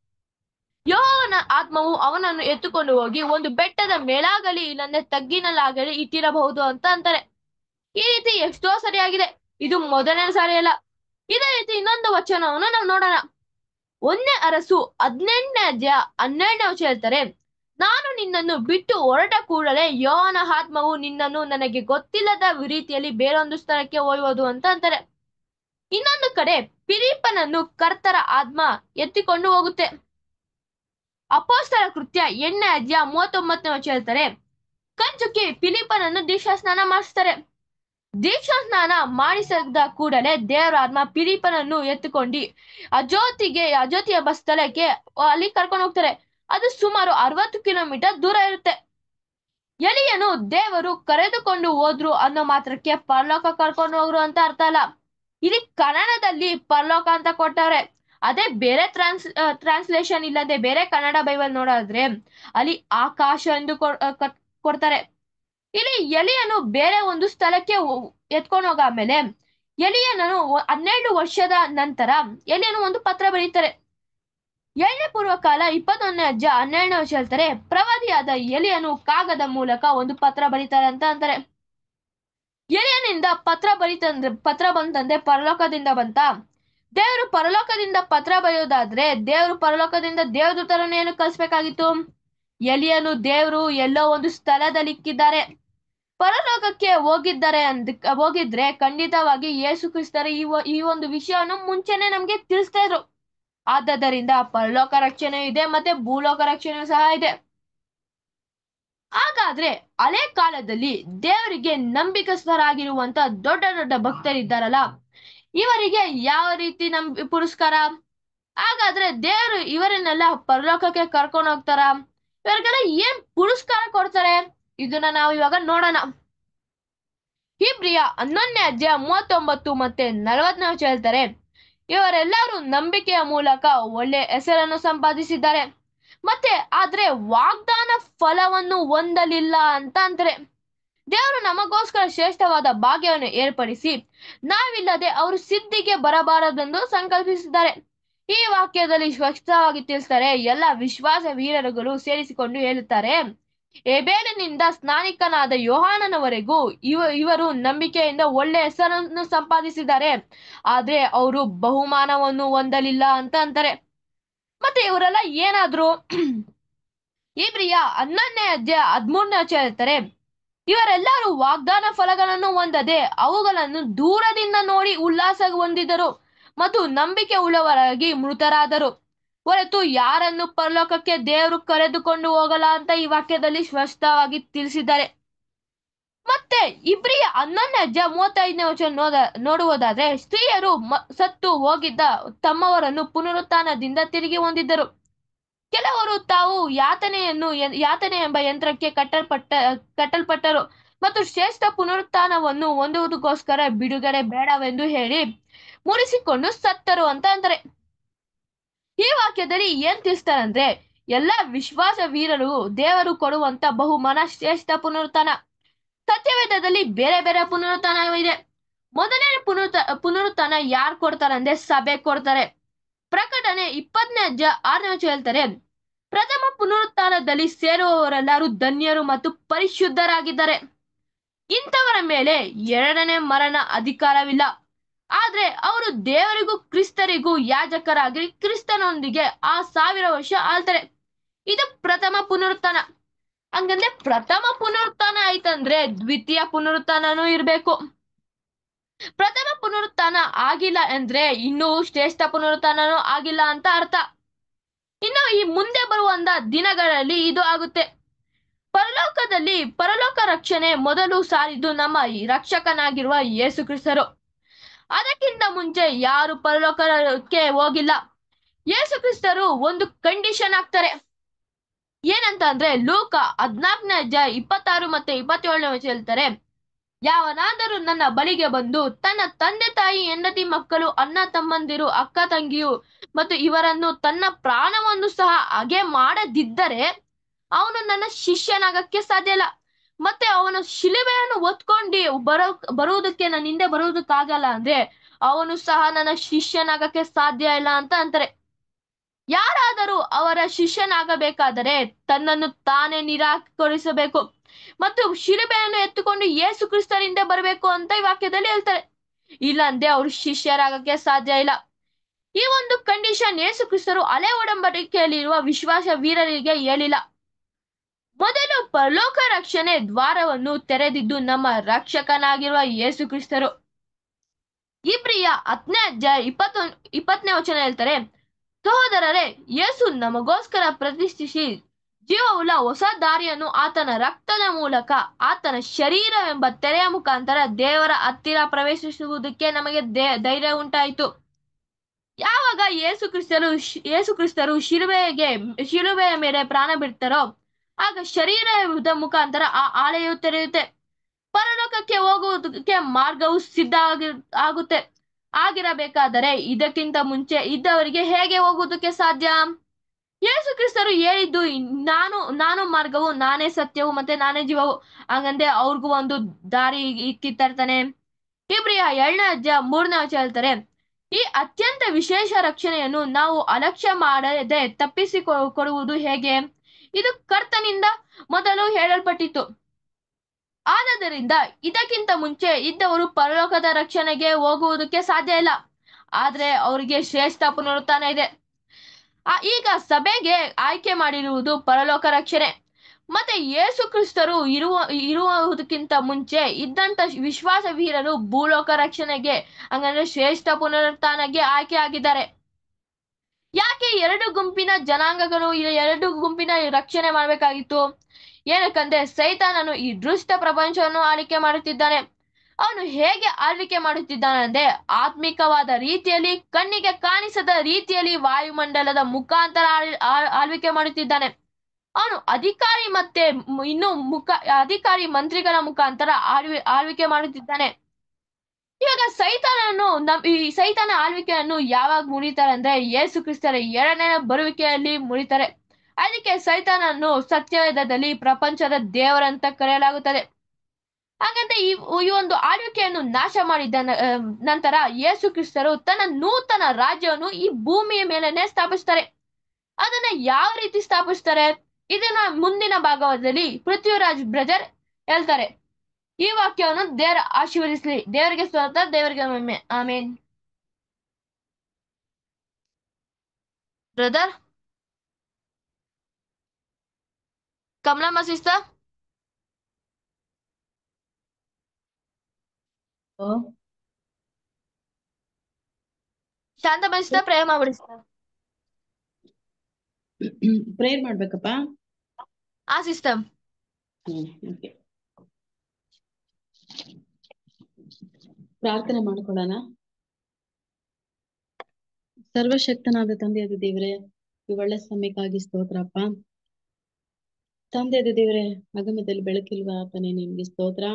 ಯೋಹನ ಆತ್ಮವು ಅವನನ್ನು ಎತ್ತುಕೊಂಡು ಹೋಗಿ ಒಂದು ಬೆಟ್ಟದ ಮೇಲಾಗಲಿ ಇಲ್ಲಂದ್ರೆ ತಗ್ಗಿನಲ್ಲಾಗಲಿ ಇಟ್ಟಿರಬಹುದು ಅಂತ ಅಂತಾರೆ ಈ ರೀತಿ ಎಷ್ಟೋ ಸರಿಯಾಗಿದೆ ಇದು ಮೊದಲನೇ ಸಾರಿ ಅಲ್ಲ ಇದೇ ರೀತಿ ಇನ್ನೊಂದು ವಚನವನ್ನು ನಾವು ನೋಡೋಣ ಒಂದನೇ ಅರಸು ಹದಿನೆಂಟನೇ ಅಧ್ಯಾಯ ಹನ್ನೆರಡನೇ ವಚನ ಹೇಳ್ತಾರೆ ನಾನು ನಿನ್ನನ್ನು ಬಿಟ್ಟು ಹೊರಟ ಕೂಡಲೇ ಯೋಹನ ಆತ್ಮವು ನಿನ್ನನ್ನು ನನಗೆ ಗೊತ್ತಿಲ್ಲದ ರೀತಿಯಲ್ಲಿ ಬೇರೊಂದು ಸ್ಥಳಕ್ಕೆ ಒಯ್ಯುವುದು ಅಂತ ಅಂತಾರೆ ಇನ್ನೊಂದು ಕಡೆ ಫಿಲಿಪ್ಪನನ್ನು ಕರ್ತರ ಆತ್ಮ ಎತ್ತಿಕೊಂಡು ಹೋಗುತ್ತೆ ಅಪೋಸ್ತರ ಕೃತ್ಯ ಎಣ್ಣೆ ಅಧ್ಯಾಯ ಮೂವತ್ತೊಂಬತ್ತನೇ ವಚನ ಹೇಳ್ತಾರೆ ಕಂಚುಕಿ ಫಿಲಿಪ್ಪನನ್ನು ದೀಕ್ಷಾ ಸ್ನಾನ ಮಾಡಿಸ್ತಾರೆ ದೀಕ್ಷಾ ಸ್ನಾನ ಮಾಡಿಸಿದ ಕೂಡಲೇ ದೇವರ ಆತ್ಮ ಫಿಲಿಪ್ಪನನ್ನು ಎತ್ತುಕೊಂಡು ಅಜೋತಿಗೆ ಅಜೋತಿ ಎಂಬ ಸ್ಥಳಕ್ಕೆ ಅಲ್ಲಿ ಕರ್ಕೊಂಡು ಹೋಗ್ತಾರೆ ಅದು ಸುಮಾರು ಅರವತ್ತು ಕಿಲೋಮೀಟರ್ ದೂರ ಇರುತ್ತೆ ಎಲಿಯನು ದೇವರು ಕರೆದುಕೊಂಡು ಹೋದ್ರು ಅನ್ನೋ ಮಾತ್ರಕ್ಕೆ ಪರಲೋಕ ಕರ್ಕೊಂಡು ಹೋಗ್ರು ಅಂತ ಅರ್ಥ ಅಲ್ಲ ಇಲ್ಲಿ ಕನ್ನಡದಲ್ಲಿ ಪರಲೋಕ ಅಂತ ಕೊಟ್ಟವ್ರೆ ಅದೇ ಬೇರೆ ಟ್ರಾನ್ಸ್ ಟ್ರಾನ್ಸ್ಲೇಷನ್ ಇಲ್ಲದೆ ಬೇರೆ ಕನ್ನಡ ಬೈಬಲ್ ನೋಡೋದ್ರೆ ಅಲ್ಲಿ ಆಕಾಶ ಎಂದು ಕೊ- ಆ, ಕಟ್- ಕೊಡ್ತಾರೆ ಇಲ್ಲಿ ಎಲಿಯನು ಬೇರೆ ಒಂದು ಸ್ಥಳಕ್ಕೆ ಎತ್ಕೊಂಡು ಹೋಗಾದ್ಮೇಲೆ ಎಲಿಯನನು ಒ- ಹನ್ನೆರಡು ವರ್ಷದ ನಂತರ ಎಲಿಯನು ಒಂದು ಪತ್ರ ಬರೀತಾರೆ ಏಳನೇ ಪೂರ್ವ ಕಾಲ ಇಪ್ಪತ್ತೊಂದನೇ ಅಜ್ಜ ಹನ್ನೆರಡನೇ ವರ್ಷ ಹೇಳ್ತಾರೆ ಪ್ರವಾದಿಯಾದ ಎಲಿಯನು ಕಾಗದ ಮೂಲಕ ಒಂದು ಪತ್ರ ಬರೀತಾರೆ ಅಂತ ಅಂತಾರೆ ಎಲಿಯನಿಂದ ಪತ್ರ ಬರೀತಂದ್ರೆ ಪತ್ರ ಬಂತಂದ್ರೆ ಪರಲೋಕದಿಂದ ಬಂತ ದೇವರು ಪರಲೋಕದಿಂದ ಪತ್ರ ಬರೆಯೋದಾದ್ರೆ ದೇವರು ಪರಲೋಕದಿಂದ ದೇವದೂತರನ್ನು ಏನು ಕಳಿಸ್ಬೇಕಾಗಿತ್ತು ಎಲಿಯನು ದೇವರು ಎಲ್ಲೋ ಒಂದು ಸ್ಥಳದಲ್ಲಿ ಇಕ್ಕಿದ್ದಾರೆ ಪರಲೋಕಕ್ಕೆ ಹೋಗಿದ್ದಾರೆ ಅಂದ ಹೋಗಿದ್ರೆ ಖಂಡಿತವಾಗಿ ಯೇಸು ಕ್ರಿಸ್ತರ ಈ ಒ- ಈ ಒಂದು ವಿಷಯವನ್ನು ಮುಂಚೆನೆ ನಮ್ಗೆ ತಿಳಿಸ್ತಾ ಇದ್ರು ಆದ್ದರಿಂದ ಪರಲೋಕ ರಕ್ಷಣೆ ಇದೆ ಮತ್ತೆ ಭೂಲೋಕ ರಕ್ಷಣೆ ಸಹ ಇದೆ ಹಾಗಾದ್ರೆ ಹಳೆ ಕಾಲದಲ್ಲಿ ದೇವರಿಗೆ ನಂಬಿಕಸ್ಥರಾಗಿರುವಂತ ದೊಡ್ಡ ದೊಡ್ಡ ಭಕ್ತರಿದ್ದಾರಲ್ಲ ಇವರಿಗೆ ಯಾವ ರೀತಿ ನಂಬಿ ಪುರಸ್ಕಾರ ಹಾಗಾದ್ರೆ ದೇವರು ಇವರನ್ನೆಲ್ಲ ಪರಲೋಕಕ್ಕೆ ಕರ್ಕೊಂಡು ಹೋಗ್ತಾರ ಇವರಿಗೆಲ್ಲ ಏನ್ ಪುರಸ್ಕಾರ ಕೊಡ್ತಾರೆ ಇದನ್ನ ನಾವು ಇವಾಗ ನೋಡೋಣ ಹಿಬ್ರಿಯ ಹನ್ನೊಂದನೇ ಅಧ್ಯಾಯ ಮೂವತ್ತೊಂಬತ್ತು ಮತ್ತೆ ನಲವತ್ತನೇ ವಚನ ಹೇಳ್ತಾರೆ ಇವರೆಲ್ಲರೂ ನಂಬಿಕೆಯ ಮೂಲಕ ಒಳ್ಳೆ ಹೆಸರನ್ನು ಸಂಪಾದಿಸಿದ್ದಾರೆ ಮತ್ತೆ ಆದ್ರೆ ವಾಗ್ದಾನ ಫಲವನ್ನು ಹೊಂದಲಿಲ್ಲ ಅಂತ ಅಂತಾರೆ ದೇವರು ನಮಗೋಸ್ಕರ ಶ್ರೇಷ್ಠವಾದ ಭಾಗ್ಯವನ್ನು ಏರ್ಪಡಿಸಿ ನಾವಿಲ್ಲದೆ ಅವರು ಸಿದ್ಧಿಗೆ ಬರಬಾರದೆಂದು ಸಂಕಲ್ಪಿಸಿದ್ದಾರೆ ಈ ವಾಕ್ಯದಲ್ಲಿ ಸ್ಪಷ್ಟವಾಗಿ ತಿಳಿಸ್ತಾರೆ ಎಲ್ಲ ವಿಶ್ವಾಸ ವೀರರುಗಳು ಸೇರಿಸಿಕೊಂಡು ಹೇಳುತ್ತಾರೆ ಎಬೇಲಿನಿಂದ ಸ್ನಾನಿಕನಾದ ಯೋಹಾನನವರೆಗೂ ಇವ ಇವರು ನಂಬಿಕೆಯಿಂದ ಒಳ್ಳೆ ಹೆಸರನ್ನು ಸಂಪಾದಿಸಿದ್ದಾರೆ ಆದ್ರೆ ಅವರು ಬಹುಮಾನವನ್ನು ಹೊಂದಲಿಲ್ಲ ಅಂತ ಅಂತಾರೆ ಮತ್ತೆ ಇವರೆಲ್ಲ ಏನಾದ್ರು ಇಬ್ರಿಯ ಹನ್ನೊಂದನೇ ಅಧ್ಯಾಯ ಹದಿಮೂರನೇ ವಚನ ಹೇಳ್ತಾರೆ ಇವರೆಲ್ಲರೂ ವಾಗ್ದಾನ ಫಲಗಳನ್ನು ಹೊಂದದೆ ಅವುಗಳನ್ನು ದೂರದಿಂದ ನೋಡಿ ಉಲ್ಲಾಸ ಹೊಂದಿದರು ಮತ್ತು ನಂಬಿಕೆ ಉಳ್ಳವರಾಗಿ ಮೃತರಾದರು ಹೊರತು ಯಾರನ್ನು ಪರಲೋಕಕ್ಕೆ ದೇವರು ಕರೆದುಕೊಂಡು ಹೋಗಲ್ಲ ಅಂತ ಈ ವಾಕ್ಯದಲ್ಲಿ ಸ್ಪಷ್ಟವಾಗಿ ತಿಳಿಸಿದ್ದಾರೆ ಮತ್ತೆ ಇಬ್ರಿಯ ಹನ್ನೊಂದನೇ ಅಧ್ಯಾಯ ಮೂವತ್ತೈದನೇ ವಚನ ನೋದ ನೋಡುವುದಾದ್ರೆ ಸ್ತ್ರೀಯರು ಮ- ಸತ್ತು ಹೋಗಿದ್ದ ತಮ್ಮವರನ್ನು ಪುನರುತ್ಥಾನದಿಂದ ತಿರುಗಿ ಹೊಂದಿದ್ದರು ಕೆಲವರು ತಾವು ಯಾತನೆಯನ್ನು ಯಂ- ಯಾತನೆ ಎಂಬ ಯಂತ್ರಕ್ಕೆ ಕಟ್ಟಲ್ಪಟ್ಟ ಕಟ್ಟಲ್ಪಟ್ಟರು ಮತ್ತು ಶ್ರೇಷ್ಠ ಪುನರುತ್ಥಾನವನ್ನು ಹೊಂದುವುದಕ್ಕೋಸ್ಕರ ಬಿಡುಗಡೆ ಬೇಡವೆಂದು ಹೇಳಿ ಮುರಿಸಿಕೊಂಡು ಸತ್ತರು ಅಂತ ಅಂತಾರೆ ಈ ವಾಕ್ಯದಲ್ಲಿ ಏನ್ ತಿಳಿಸ್ತಾರಂದ್ರೆ ಎಲ್ಲಾ ವಿಶ್ವಾಸ ವೀರರು ದೇವರು ಕೊಡುವಂತ ಬಹುಮಾನ ಶ್ರೇಷ್ಠ ಪುನರುತ್ಥಾನ ಸತ್ಯವೇದದಲ್ಲಿ ಬೇರೆ ಬೇರೆ ಪುನರುತ್ಥಾನವಿದೆ ಮೊದಲನೇ ಪುನರುತ್ಥ ಪುನರುತ್ಥಾನ ಯಾರು ಕೊಡ್ತಾರೆ ಅಂದ್ರೆ ಸಭೆ ಕೊಡ್ತಾರೆ ಪ್ರಕಟಣೆ ಇಪ್ಪತ್ತನೇ ಅಧ್ಯಾಯ ಆರನೇ ವಚನ ಹೇಳ್ತಾರೆ ಪ್ರಥಮ ಪುನರುತ್ಥಾನದಲ್ಲಿ ಸೇರುವವರೆಲ್ಲರೂ ಧನ್ಯರು ಮತ್ತು ಪರಿಶುದ್ಧರಾಗಿದ್ದಾರೆ ಇಂಥವರ ಮೇಲೆ ಎರಡನೇ ಮರಣ ಅಧಿಕಾರವಿಲ್ಲ ಆದ್ರೆ ಅವರು ದೇವರಿಗೂ ಕ್ರಿಸ್ತರಿಗೂ ಯಾಜಕರಾಗಿ ಕ್ರಿಸ್ತನೊಂದಿಗೆ ಆ ಸಾವಿರ ವರ್ಷ ಆಳ್ತಾರೆ ಇದು ಪ್ರಥಮ ಪುನರುತ್ಥಾನ ಹಂಗಂದ್ರೆ ಪ್ರಥಮ ಪುನರುತ್ಥಾನ ಆಯ್ತಂದ್ರೆ ದ್ವಿತೀಯ ಪುನರುತ್ಥಾನನೂ ಇರ್ಬೇಕು ಪ್ರಥಮ ಪುನರುತ್ಥಾನ ಆಗಿಲ್ಲ ಅಂದ್ರೆ ಇನ್ನೂ ಶ್ರೇಷ್ಠ ಪುನರುತ್ಥಾನನೂ ಆಗಿಲ್ಲ ಅಂತ ಅರ್ಥ ಇನ್ನು ಈ ಮುಂದೆ ಬರುವಂತ ದಿನಗಳಲ್ಲಿ ಇದು ಆಗುತ್ತೆ ಪರಲೋಕದಲ್ಲಿ ಪರಲೋಕ ರಕ್ಷಣೆ ಮೊದಲು ಸಾರಿದ್ದು ನಮ್ಮ ಈ ರಕ್ಷಕನಾಗಿರುವ ಯೇಸು ಕ್ರಿಸ್ತರು ಅದಕ್ಕಿಂತ ಮುಂಚೆ ಯಾರು ಪರಲೋಕಕ್ಕೆ ಹೋಗಿಲ್ಲ ಯೇಸು ಕ್ರಿಸ್ತರು ಒಂದು ಕಂಡೀಷನ್ ಹಾಕ್ತಾರೆ ಏನಂತ ಅಂದ್ರೆ ಲೂಕ ಹದ್ನಾಲ್ಕನೇ ಅಧ್ಯಾಯ ಇಪ್ಪತ್ತಾರು ಮತ್ತೆ ಇಪ್ಪತ್ತೇಳನೇ ವಚನ ಹೇಳ್ತಾರೆ ಯಾವನಾದರೂ ನನ್ನ ಬಳಿಗೆ ಬಂದು ತನ್ನ ತಂದೆ ತಾಯಿ ಹೆಂಡತಿ ಮಕ್ಕಳು ಅಣ್ಣ ತಮ್ಮಂದಿರು ಅಕ್ಕ ತಂಗಿಯು ಮತ್ತು ಇವರನ್ನು ತನ್ನ ಪ್ರಾಣವನ್ನು ಸಹ ಹಾಗೆ ಮಾಡದಿದ್ದರೆ ಅವನು ನನ್ನ ಶಿಷ್ಯನಾಗಕ್ಕೆ ಸಾಧ್ಯ ಇಲ್ಲ ಮತ್ತೆ ಅವನು ಶಿಲುಬೆಯನ್ನು ಒತ್ಕೊಂಡು ಬರೋ ಬರುವುದಕ್ಕೆ ನನ್ನ ಹಿಂದೆ ಬರುವುದಕ್ಕಾಗಲ್ಲ ಅಂದ್ರೆ ಅವನು ಸಹ ನನ್ನ ಶಿಷ್ಯನಾಗಕ್ಕೆ ಸಾಧ್ಯ ಇಲ್ಲ ಅಂತ ಅಂತಾರೆ ಯಾರಾದರೂ ಅವರ ಶಿಷ್ಯನಾಗಬೇಕಾದರೆ ತನ್ನನ್ನು ತಾನೇ ನಿರಾಕರಿಸಬೇಕು ಮತ್ತು ಶಿಲುಬೆಯನ್ನು ಎತ್ತುಕೊಂಡು ಯೇಸು ಕ್ರಿಸ್ತರಿಂದ ಬರಬೇಕು ಅಂತ ಈ ವಾಕ್ಯದಲ್ಲಿ ಹೇಳ್ತಾರೆ ಇಲ್ಲಂದ್ರೆ ಅವರು ಶಿಷ್ಯರಾಗಕ್ಕೆ ಸಾಧ್ಯ ಇಲ್ಲ ಈ ಒಂದು ಕಂಡೀಷನ್ ಯೇಸು ಕ್ರಿಸ್ತರು ಹಳೆ ಒಡಂಬಡಿಕೆಯಲ್ಲಿರುವ ವಿಶ್ವಾಸ ವೀರರಿಗೆ ಹೇಳಿಲ್ಲ ಮೊದಲು ಪರಲೋಕ ರಕ್ಷಣೆ ದ್ವಾರವನ್ನು ತೆರೆದಿದ್ದು ನಮ್ಮ ರಕ್ಷಕನಾಗಿರುವ ಯೇಸು ಕ್ರಿಸ್ತರು ಇಬ್ರಿಯ ಹತ್ತನೇ ಅಧ್ಯಾಯ ಇಪ್ಪತ್ತೊಂದು ಇಪ್ಪತ್ತನೇ ವಚನ ಹೇಳ್ತಾರೆ ಸಹೋದರರೇ ಯೇಸು ನಮಗೋಸ್ಕರ ಪ್ರತಿಷ್ಠಿಸಿ ಜೀವವುಳ್ಳ ಹೊಸ ದಾರಿಯನ್ನು ಆತನ ರಕ್ತದ ಮೂಲಕ ಆತನ ಶರೀರವೆಂಬ ತೆರೆಯ ಮುಖಾಂತರ ದೇವರ ಹತ್ತಿರ ಪ್ರವೇಶಿಸುವುದಕ್ಕೆ ನಮಗೆ ದೇ- ಧೈರ್ಯ ಉಂಟಾಯಿತು ಯಾವಾಗ ಯೇಸು ಕ್ರಿಸ್ತರು ಯೇಸು ಕ್ರಿಸ್ತರು ಶಿಲುಬೆಗೆ ಶಿಲುಬೆಯ ಮೇಲೆ ಪ್ರಾಣ ಬಿಡ್ತಾರೋ ಆಗ ಶರೀರದ ಮುಖಾಂತರ ಆ ಆಲೆಯು ತೆರೆಯುತ್ತೆ ಪರಲೋಕಕ್ಕೆ ಹೋಗುವುದಕ್ಕೆ ಮಾರ್ಗವು ಸಿದ್ಧ ಆಗಿ ಆಗುತ್ತೆ ಆಗಿರಬೇಕಾದರೆ ಇದಕ್ಕಿಂತ ಮುಂಚೆ ಇದ್ದವರಿಗೆ ಹೇಗೆ ಹೋಗುವುದಕ್ಕೆ ಸಾಧ್ಯ ಯೇಸು ಕ್ರಿಸ್ತರು ಹೇಳಿದ್ದು ನಾನು ನಾನು ಮಾರ್ಗವು ನಾನೇ ಸತ್ಯವು ಮತ್ತೆ ನಾನೇ ಜೀವವು ಹಂಗಂದ್ರೆ ಅವ್ರಿಗೂ ಒಂದು ದಾರಿ ಕಿತ್ತರ್ತಾನೆ ಇಬ್ರಿಯ ಏಳನೇ ಅಧ್ಯಾಯ ಮೂರನೇ ವಚನ ಹೇಳ್ತಾರೆ ಈ ಅತ್ಯಂತ ವಿಶೇಷ ರಕ್ಷಣೆಯನ್ನು ನಾವು ಅಲಕ್ಷ್ಯ ಮಾಡದೆ ತಪ್ಪಿಸಿ ಕೊಡುವುದು ಹೇಗೆ ಇದು ಕರ್ತನಿಂದ ಮೊದಲು ಹೇಳಲ್ಪಟ್ಟಿತ್ತು ಆದದರಿಂದ ಇದಕ್ಕಿಂತ ಮುಂಚೆ ಇದ್ದವರು ಪರಲೋಕದ ರಕ್ಷಣೆಗೆ ಹೋಗುವುದಕ್ಕೆ ಸಾಧ್ಯ ಇಲ್ಲ ಆದ್ರೆ ಅವರಿಗೆ ಶ್ರೇಷ್ಠ ಪುನರುತ್ಥಾನ ಇದೆ ಆ ಈಗ ಸಭೆಗೆ ಆಯ್ಕೆ ಮಾಡಿರುವುದು ಪರಲೋಕ ರಕ್ಷಣೆ ಮತ್ತೆ ಯೇಸು ಕ್ರಿಸ್ತರು ಇರುವ ಇರುವುದಕ್ಕಿಂತ ಮುಂಚೆ ಇದ್ದಂತ ವಿಶ್ವಾಸ ವೀರರು ಭೂಲೋಕ ರಕ್ಷಣೆಗೆ ಹಂಗಂದ್ರೆ ಶ್ರೇಷ್ಠ ಪುನರುತ್ಥಾನಕ್ಕೆ ಆಯ್ಕೆ ಆಗಿದ್ದಾರೆ ಯಾಕೆ ಎರಡು ಗುಂಪಿನ ಜನಾಂಗಗಳು ಈ ಎರಡು ಗುಂಪಿನ ರಕ್ಷಣೆ ಮಾಡಬೇಕಾಗಿತ್ತು ಏನಕ್ಕಂದ್ರೆ ಸೈತಾನನು ಈ ದೃಷ್ಟ ಪ್ರಪಂಚವನ್ನು ಆಳ್ವಿಕೆ ಮಾಡುತ್ತಿದ್ದಾನೆ ಅವನು ಹೇಗೆ ಆಳ್ವಿಕೆ ಮಾಡುತ್ತಿದ್ದಾನೆ ಅಂದ್ರೆ ಆತ್ಮಿಕವಾದ ರೀತಿಯಲ್ಲಿ ಕಣ್ಣಿಗೆ ಕಾಣಿಸದ ರೀತಿಯಲ್ಲಿ ವಾಯುಮಂಡಲದ ಮುಖಾಂತರ ಆಳ್- ಆಳ್- ಆಳ್ವಿಕೆ ಮಾಡುತ್ತಿದ್ದಾನೆ ಅವನು ಅಧಿಕಾರಿ ಮತ್ತೆ ಮ್- ಇನ್ನು ಮುಖ ಅಧಿಕಾರಿ ಮಂತ್ರಿಗಳ ಮುಖಾಂತರ ಆಳ್ವಿ ಆಳ್ವಿಕೆ ಮಾಡುತ್ತಿದ್ದಾನೆ ಇವಾಗ ಸೈತಾನನು ನಮ್ ಈ ಸೈತಾನ ಆಳ್ವಿಕೆಯನ್ನು ಯಾವಾಗ ಮುರಿತಾರೆ ಅಂದ್ರೆ ಯೇಸು ಕ್ರಿಸ್ತರ ಎರಡನೇ ಬರುವಿಕೆಯಲ್ಲಿ ಮುರಿತಾರೆ ಅದಕ್ಕೆ ಸೈತಾನನ್ನು ಸತ್ಯವೇದದಲ್ಲಿ ಪ್ರಪಂಚದ ದೇವರಂತ ಕರೆಯಲಾಗುತ್ತದೆ ಹಾಗಂತ ಈ ಈ ಒಂದು ಆಳ್ವಿಕೆಯನ್ನು ನಾಶ ಮಾಡಿದ ನ- ಆ, ನಂತರ ಯೇಸು ಕ್ರಿಸ್ತರು ತನ್ನ ನೂತನ ರಾಜ್ಯವನ್ನು ಈ ಭೂಮಿಯ ಮೇಲೆನೆ ಸ್ಥಾಪಿಸ್ತಾರೆ ಅದನ್ನ ಯಾವ ರೀತಿ ಸ್ಥಾಪಿಸ್ತಾರೆ ಇದನ್ನ ಮುಂದಿನ ಭಾಗದಲ್ಲಿ ಪೃಥ್ವಿರಾಜ್ ಬ್ರದರ್ ಹೇಳ್ತಾರೆ ಈ ವಾಕ್ಯವನ್ನು ದೇವರ ಆಶೀರ್ವದಿಸಲಿ ದೇವರಿಗೆ ಸ್ವತಃ ದೇವರಿಗೆ ಮಹಿಮೆ ಆಮೇನ್ brother Kamalamma sister Shanthamma sister Prema ಮಾಡ್ಬಿಡಿ ಸಿಸ್ಟರ್ ಪ್ರೇಯರ್ ಮಾಡ್ಬೇಕಪ್ಪ ಆ ಸಿಸ್ಟರ್ ಹ್ಮ್ ಓಕೆ ಪ್ರಾರ್ಥನೆ ಮಾಡ್ಕೊಳ್ಳೋಣ ಸರ್ವಶಕ್ತನಾದ ತಂದೆಯಾದ ದೇವರೇ ಈ ಒಳ್ಳೆ ಸಮಯಕ್ಕಾಗಿ ಸ್ತೋತ್ರಪ್ಪ ತಂದೆಯಾದ ದೇವರೇ ಅಗಮದಲ್ಲಿ ಬೆಳಕಿಲ್ವ ಅಪ್ಪನೇ ನಿಮ್ಗೆ ಸ್ತೋತ್ರ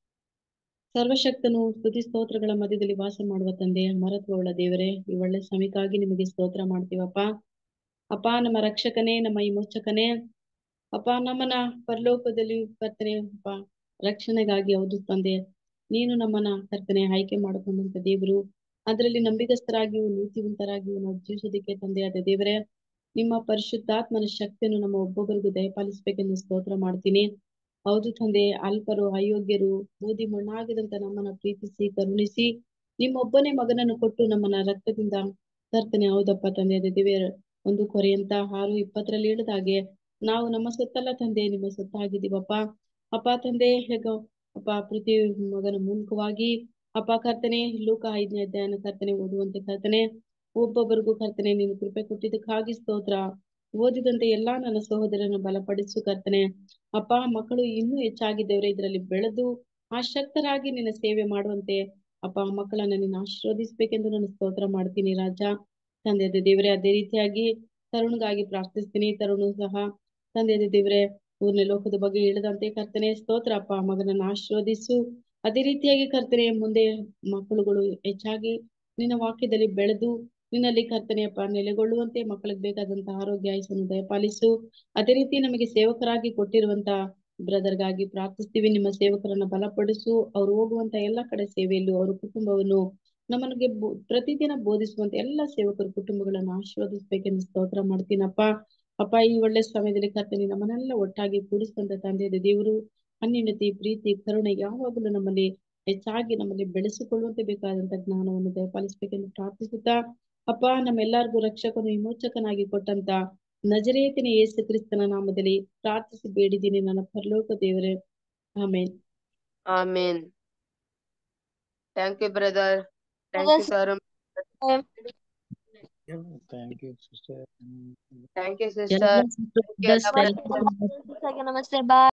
ಸರ್ವಶಕ್ತನು ಸ್ತುತಿ ಸ್ತೋತ್ರಗಳ ಮಧ್ಯದಲ್ಲಿ ವಾಸ ಮಾಡುವ ತಂದೆ ಮರತ್ವವುಳ್ಳ ದೇವರೇ ಈ ಒಳ್ಳೆ ಸಮಯಕ್ಕಾಗಿ ನಿಮಗೆ ಸ್ತೋತ್ರ ಮಾಡ್ತೀವಪ್ಪ ಅಪ್ಪ ನಮ್ಮ ರಕ್ಷಕನೇ ನಮ್ಮ ಈ ಮೋಚಕನೇ ಅಪ್ಪ ನಮ್ಮನ್ನ ಪರಲೋಕದಲ್ಲಿ ಕರ್ತನೆ ಅಪ್ಪ ರಕ್ಷಣೆಗಾಗಿ ಹೌದು ತಂದೆ ನೀನು ನಮ್ಮನ್ನ ಕರ್ತನೆ ಆಯ್ಕೆ ಮಾಡಿಕೊಂಡಂತ ದೇವರು ಅದರಲ್ಲಿ ನಂಬಿಗಸ್ತರಾಗಿಯೂ ನೀತಿವಂತರಾಗಿಯೂ ನಾವು ಜೀವಿಸೋದಕ್ಕೆ ತಂದೆಯಾದ ದೇವರೇ ನಿಮ್ಮ ಪರಿಶುದ್ಧಾತ್ಮನ ಶಕ್ತಿಯನ್ನು ನಮ್ಮ ಒಬ್ಬೊಬ್ಬರಿಗೂ ದಯಪಾಲಿಸ್ಬೇಕೆಂದು ಸ್ತೋತ್ರ ಮಾಡ್ತೀನಿ ಹೌದು ತಂದೆ ಅಲ್ಪರು ಅಯೋಗ್ಯರು ಬೂದಿ ಮಣ್ಣಾಗದಂತ ನಮ್ಮನ್ನ ಪ್ರೀತಿಸಿ ಕರುಣಿಸಿ ನಿಮ್ಮೊಬ್ಬನೇ ಮಗನನ್ನು ಕೊಟ್ಟು ನಮ್ಮನ್ನ ರಕ್ತದಿಂದ ಕರ್ತನೆ ಹೌದಪ್ಪ ತಂದೆಯಾದ ದೇವರ ಒಂದು ಕೊರೆಯಂತ ಆರು ಇಪ್ಪತ್ತರಲ್ಲಿ ಹೇಳಿದ ಹಾಗೆ ನಾವು ನಮ್ಮ ಸೊತ್ತಲ್ಲ ತಂದೆ ನಿಮ್ಮ ಸೊತ್ತಾಗಿದ್ದೀವಪ್ಪ ಅಪ್ಪ ತಂದೆ ಹೇಗ ಅಪ್ಪ ಪ್ರತಿ ಮಗನ ಮೂಲಕವಾಗಿ ಅಪ್ಪ ಕರ್ತನೆ ಲೋಕ ಐದನೇ ಅಧ್ಯಾಯನ ಕರ್ತನೆ ಓದುವಂತೆ ಕರ್ತನೆ ಒಬ್ಬೊಬ್ಬರಿಗೂ ಕರ್ತನೆ ನೀನು ಕೃಪೆ ಕೊಟ್ಟಿದ್ದಕ್ಕಾಗಿ ಸ್ತೋತ್ರ ಓದಿದಂತೆ ಎಲ್ಲಾ ನನ್ನ ಸಹೋದರನ್ನು ಬಲಪಡಿಸು ಕರ್ತನೆ ಅಪ್ಪ ಮಕ್ಕಳು ಇನ್ನೂ ಹೆಚ್ಚಾಗಿದ್ದೇವ್ರೆ ಇದರಲ್ಲಿ ಬೆಳೆದು ಆಸಕ್ತರಾಗಿ ನಿನ್ನ ಸೇವೆ ಮಾಡುವಂತೆ ಅಪ್ಪ ಮಕ್ಕಳನ್ನ ನೀನು ಆಶೀರ್ವದಿಸ್ಬೇಕೆಂದು ನಾನು ಸ್ತೋತ್ರ ಮಾಡ್ತೀನಿ ರಾಜ ತಂದೆಯಾದ ದೇವರೇ ಅದೇ ರೀತಿಯಾಗಿ ತರುಣ್ಗಾಗಿ ಪ್ರಾರ್ಥಿಸ್ತೀನಿ ತರುಣು ಸಹ ತಂದೆಯಾದ ದೇವರೇ ಮೂರನೇ ಲೋಕದ ಬಗ್ಗೆ ಹೇಳಿದಂತೆ ಕರ್ತನೆ ಸ್ತೋತ್ರ ಅಪ್ಪ ಮಗನನ್ನ ಆಶೀರ್ವದಿಸು ಅದೇ ರೀತಿಯಾಗಿ ಕರ್ತನೆ ಮುಂದೆ ಮಕ್ಕಳುಗಳು ಹೆಚ್ಚಾಗಿ ನಿನ್ನ ವಾಕ್ಯದಲ್ಲಿ ಬೆಳೆದು ನಿನ್ನಲ್ಲಿ ಕರ್ತನೆಯಪ್ಪ ನೆಲೆಗೊಳ್ಳುವಂತೆ ಮಕ್ಕಳಿಗೆ ಬೇಕಾದಂತಹ ಆರೋಗ್ಯ ಆಯುಸನ್ನು ದಯಪಾಲಿಸು ಅದೇ ರೀತಿ ನಮಗೆ ಸೇವಕರಾಗಿ ಕೊಟ್ಟಿರುವಂತ ಬ್ರದರ್ಗಾಗಿ ಪ್ರಾರ್ಥಿಸ್ತೀವಿ ನಿಮ್ಮ ಸೇವಕರನ್ನ ಬಲಪಡಿಸು ಅವ್ರು ಹೋಗುವಂತ ಎಲ್ಲ ಕಡೆ ಸೇವೆಯಲ್ಲೂ ಅವ್ರ ಕುಟುಂಬವನ್ನು ನಮಗೆ ಪ್ರತಿದಿನ ಬೋಧಿಸುವಂತ ಎಲ್ಲ ಸೇವಕರ ಕುಟುಂಬಗಳನ್ನು ಆಶೀರ್ವದಿಸ್ಬೇಕೆಂದು ಸ್ತೋತ್ರ ಮಾಡ್ತೀನಪ್ಪ ಅಪ್ಪ ಈ ಒಳ್ಳೆ ಸಮಯದಲ್ಲಿ ಕರ್ತನೆ ನಮ್ಮನ್ನೆಲ್ಲ ಒಟ್ಟಾಗಿ ಕೂಡಿಸುವಂತ ತಂದೆಯ ದೇವರು ಅನ್ಯೂನ್ಯತೆ ಪ್ರೀತಿ ಕರುಣೆ ಯಾವಾಗಲೂ ನಮ್ಮಲ್ಲಿ ಹೆಚ್ಚಾಗಿ ನಮ್ಮಲ್ಲಿ ಬೆಳೆಸಿಕೊಳ್ಳುವಂತೆ ಬೇಕಾದಂತ ಜ್ಞಾನವನ್ನು ದಯಪಾಲಿಸ್ಬೇಕೆಂದು ಪ್ರಾರ್ಥಿಸುತ್ತಾ ಅಪ್ಪ ನಮ್ಮೆಲ್ಲರಿಗೂ ರಕ್ಷಕನು ವಿಮೋಚಕನಾಗಿ ಕೊಟ್ಟಂತ ನಜರೇತಿನ ಯೇಸು ಕ್ರಿಸ್ತನ ನಾಮದಲ್ಲಿ ಪ್ರಾರ್ಥಿಸಿ ಬೇಡಿದ್ದೀನಿ ನನ್ನ ಪರಲೋಕ ದೇವರೇ ಆಮೇನ್ ಆಮೇನ್ thank you brother thank you sir thank you sister thank you ಎಲ್ಲ ಸಿಸ್ಟರ್ ಸಿಸ್ಟರ್ ಎಲ್ಲ ನಮಸ್ತೆ ಬಾಯ್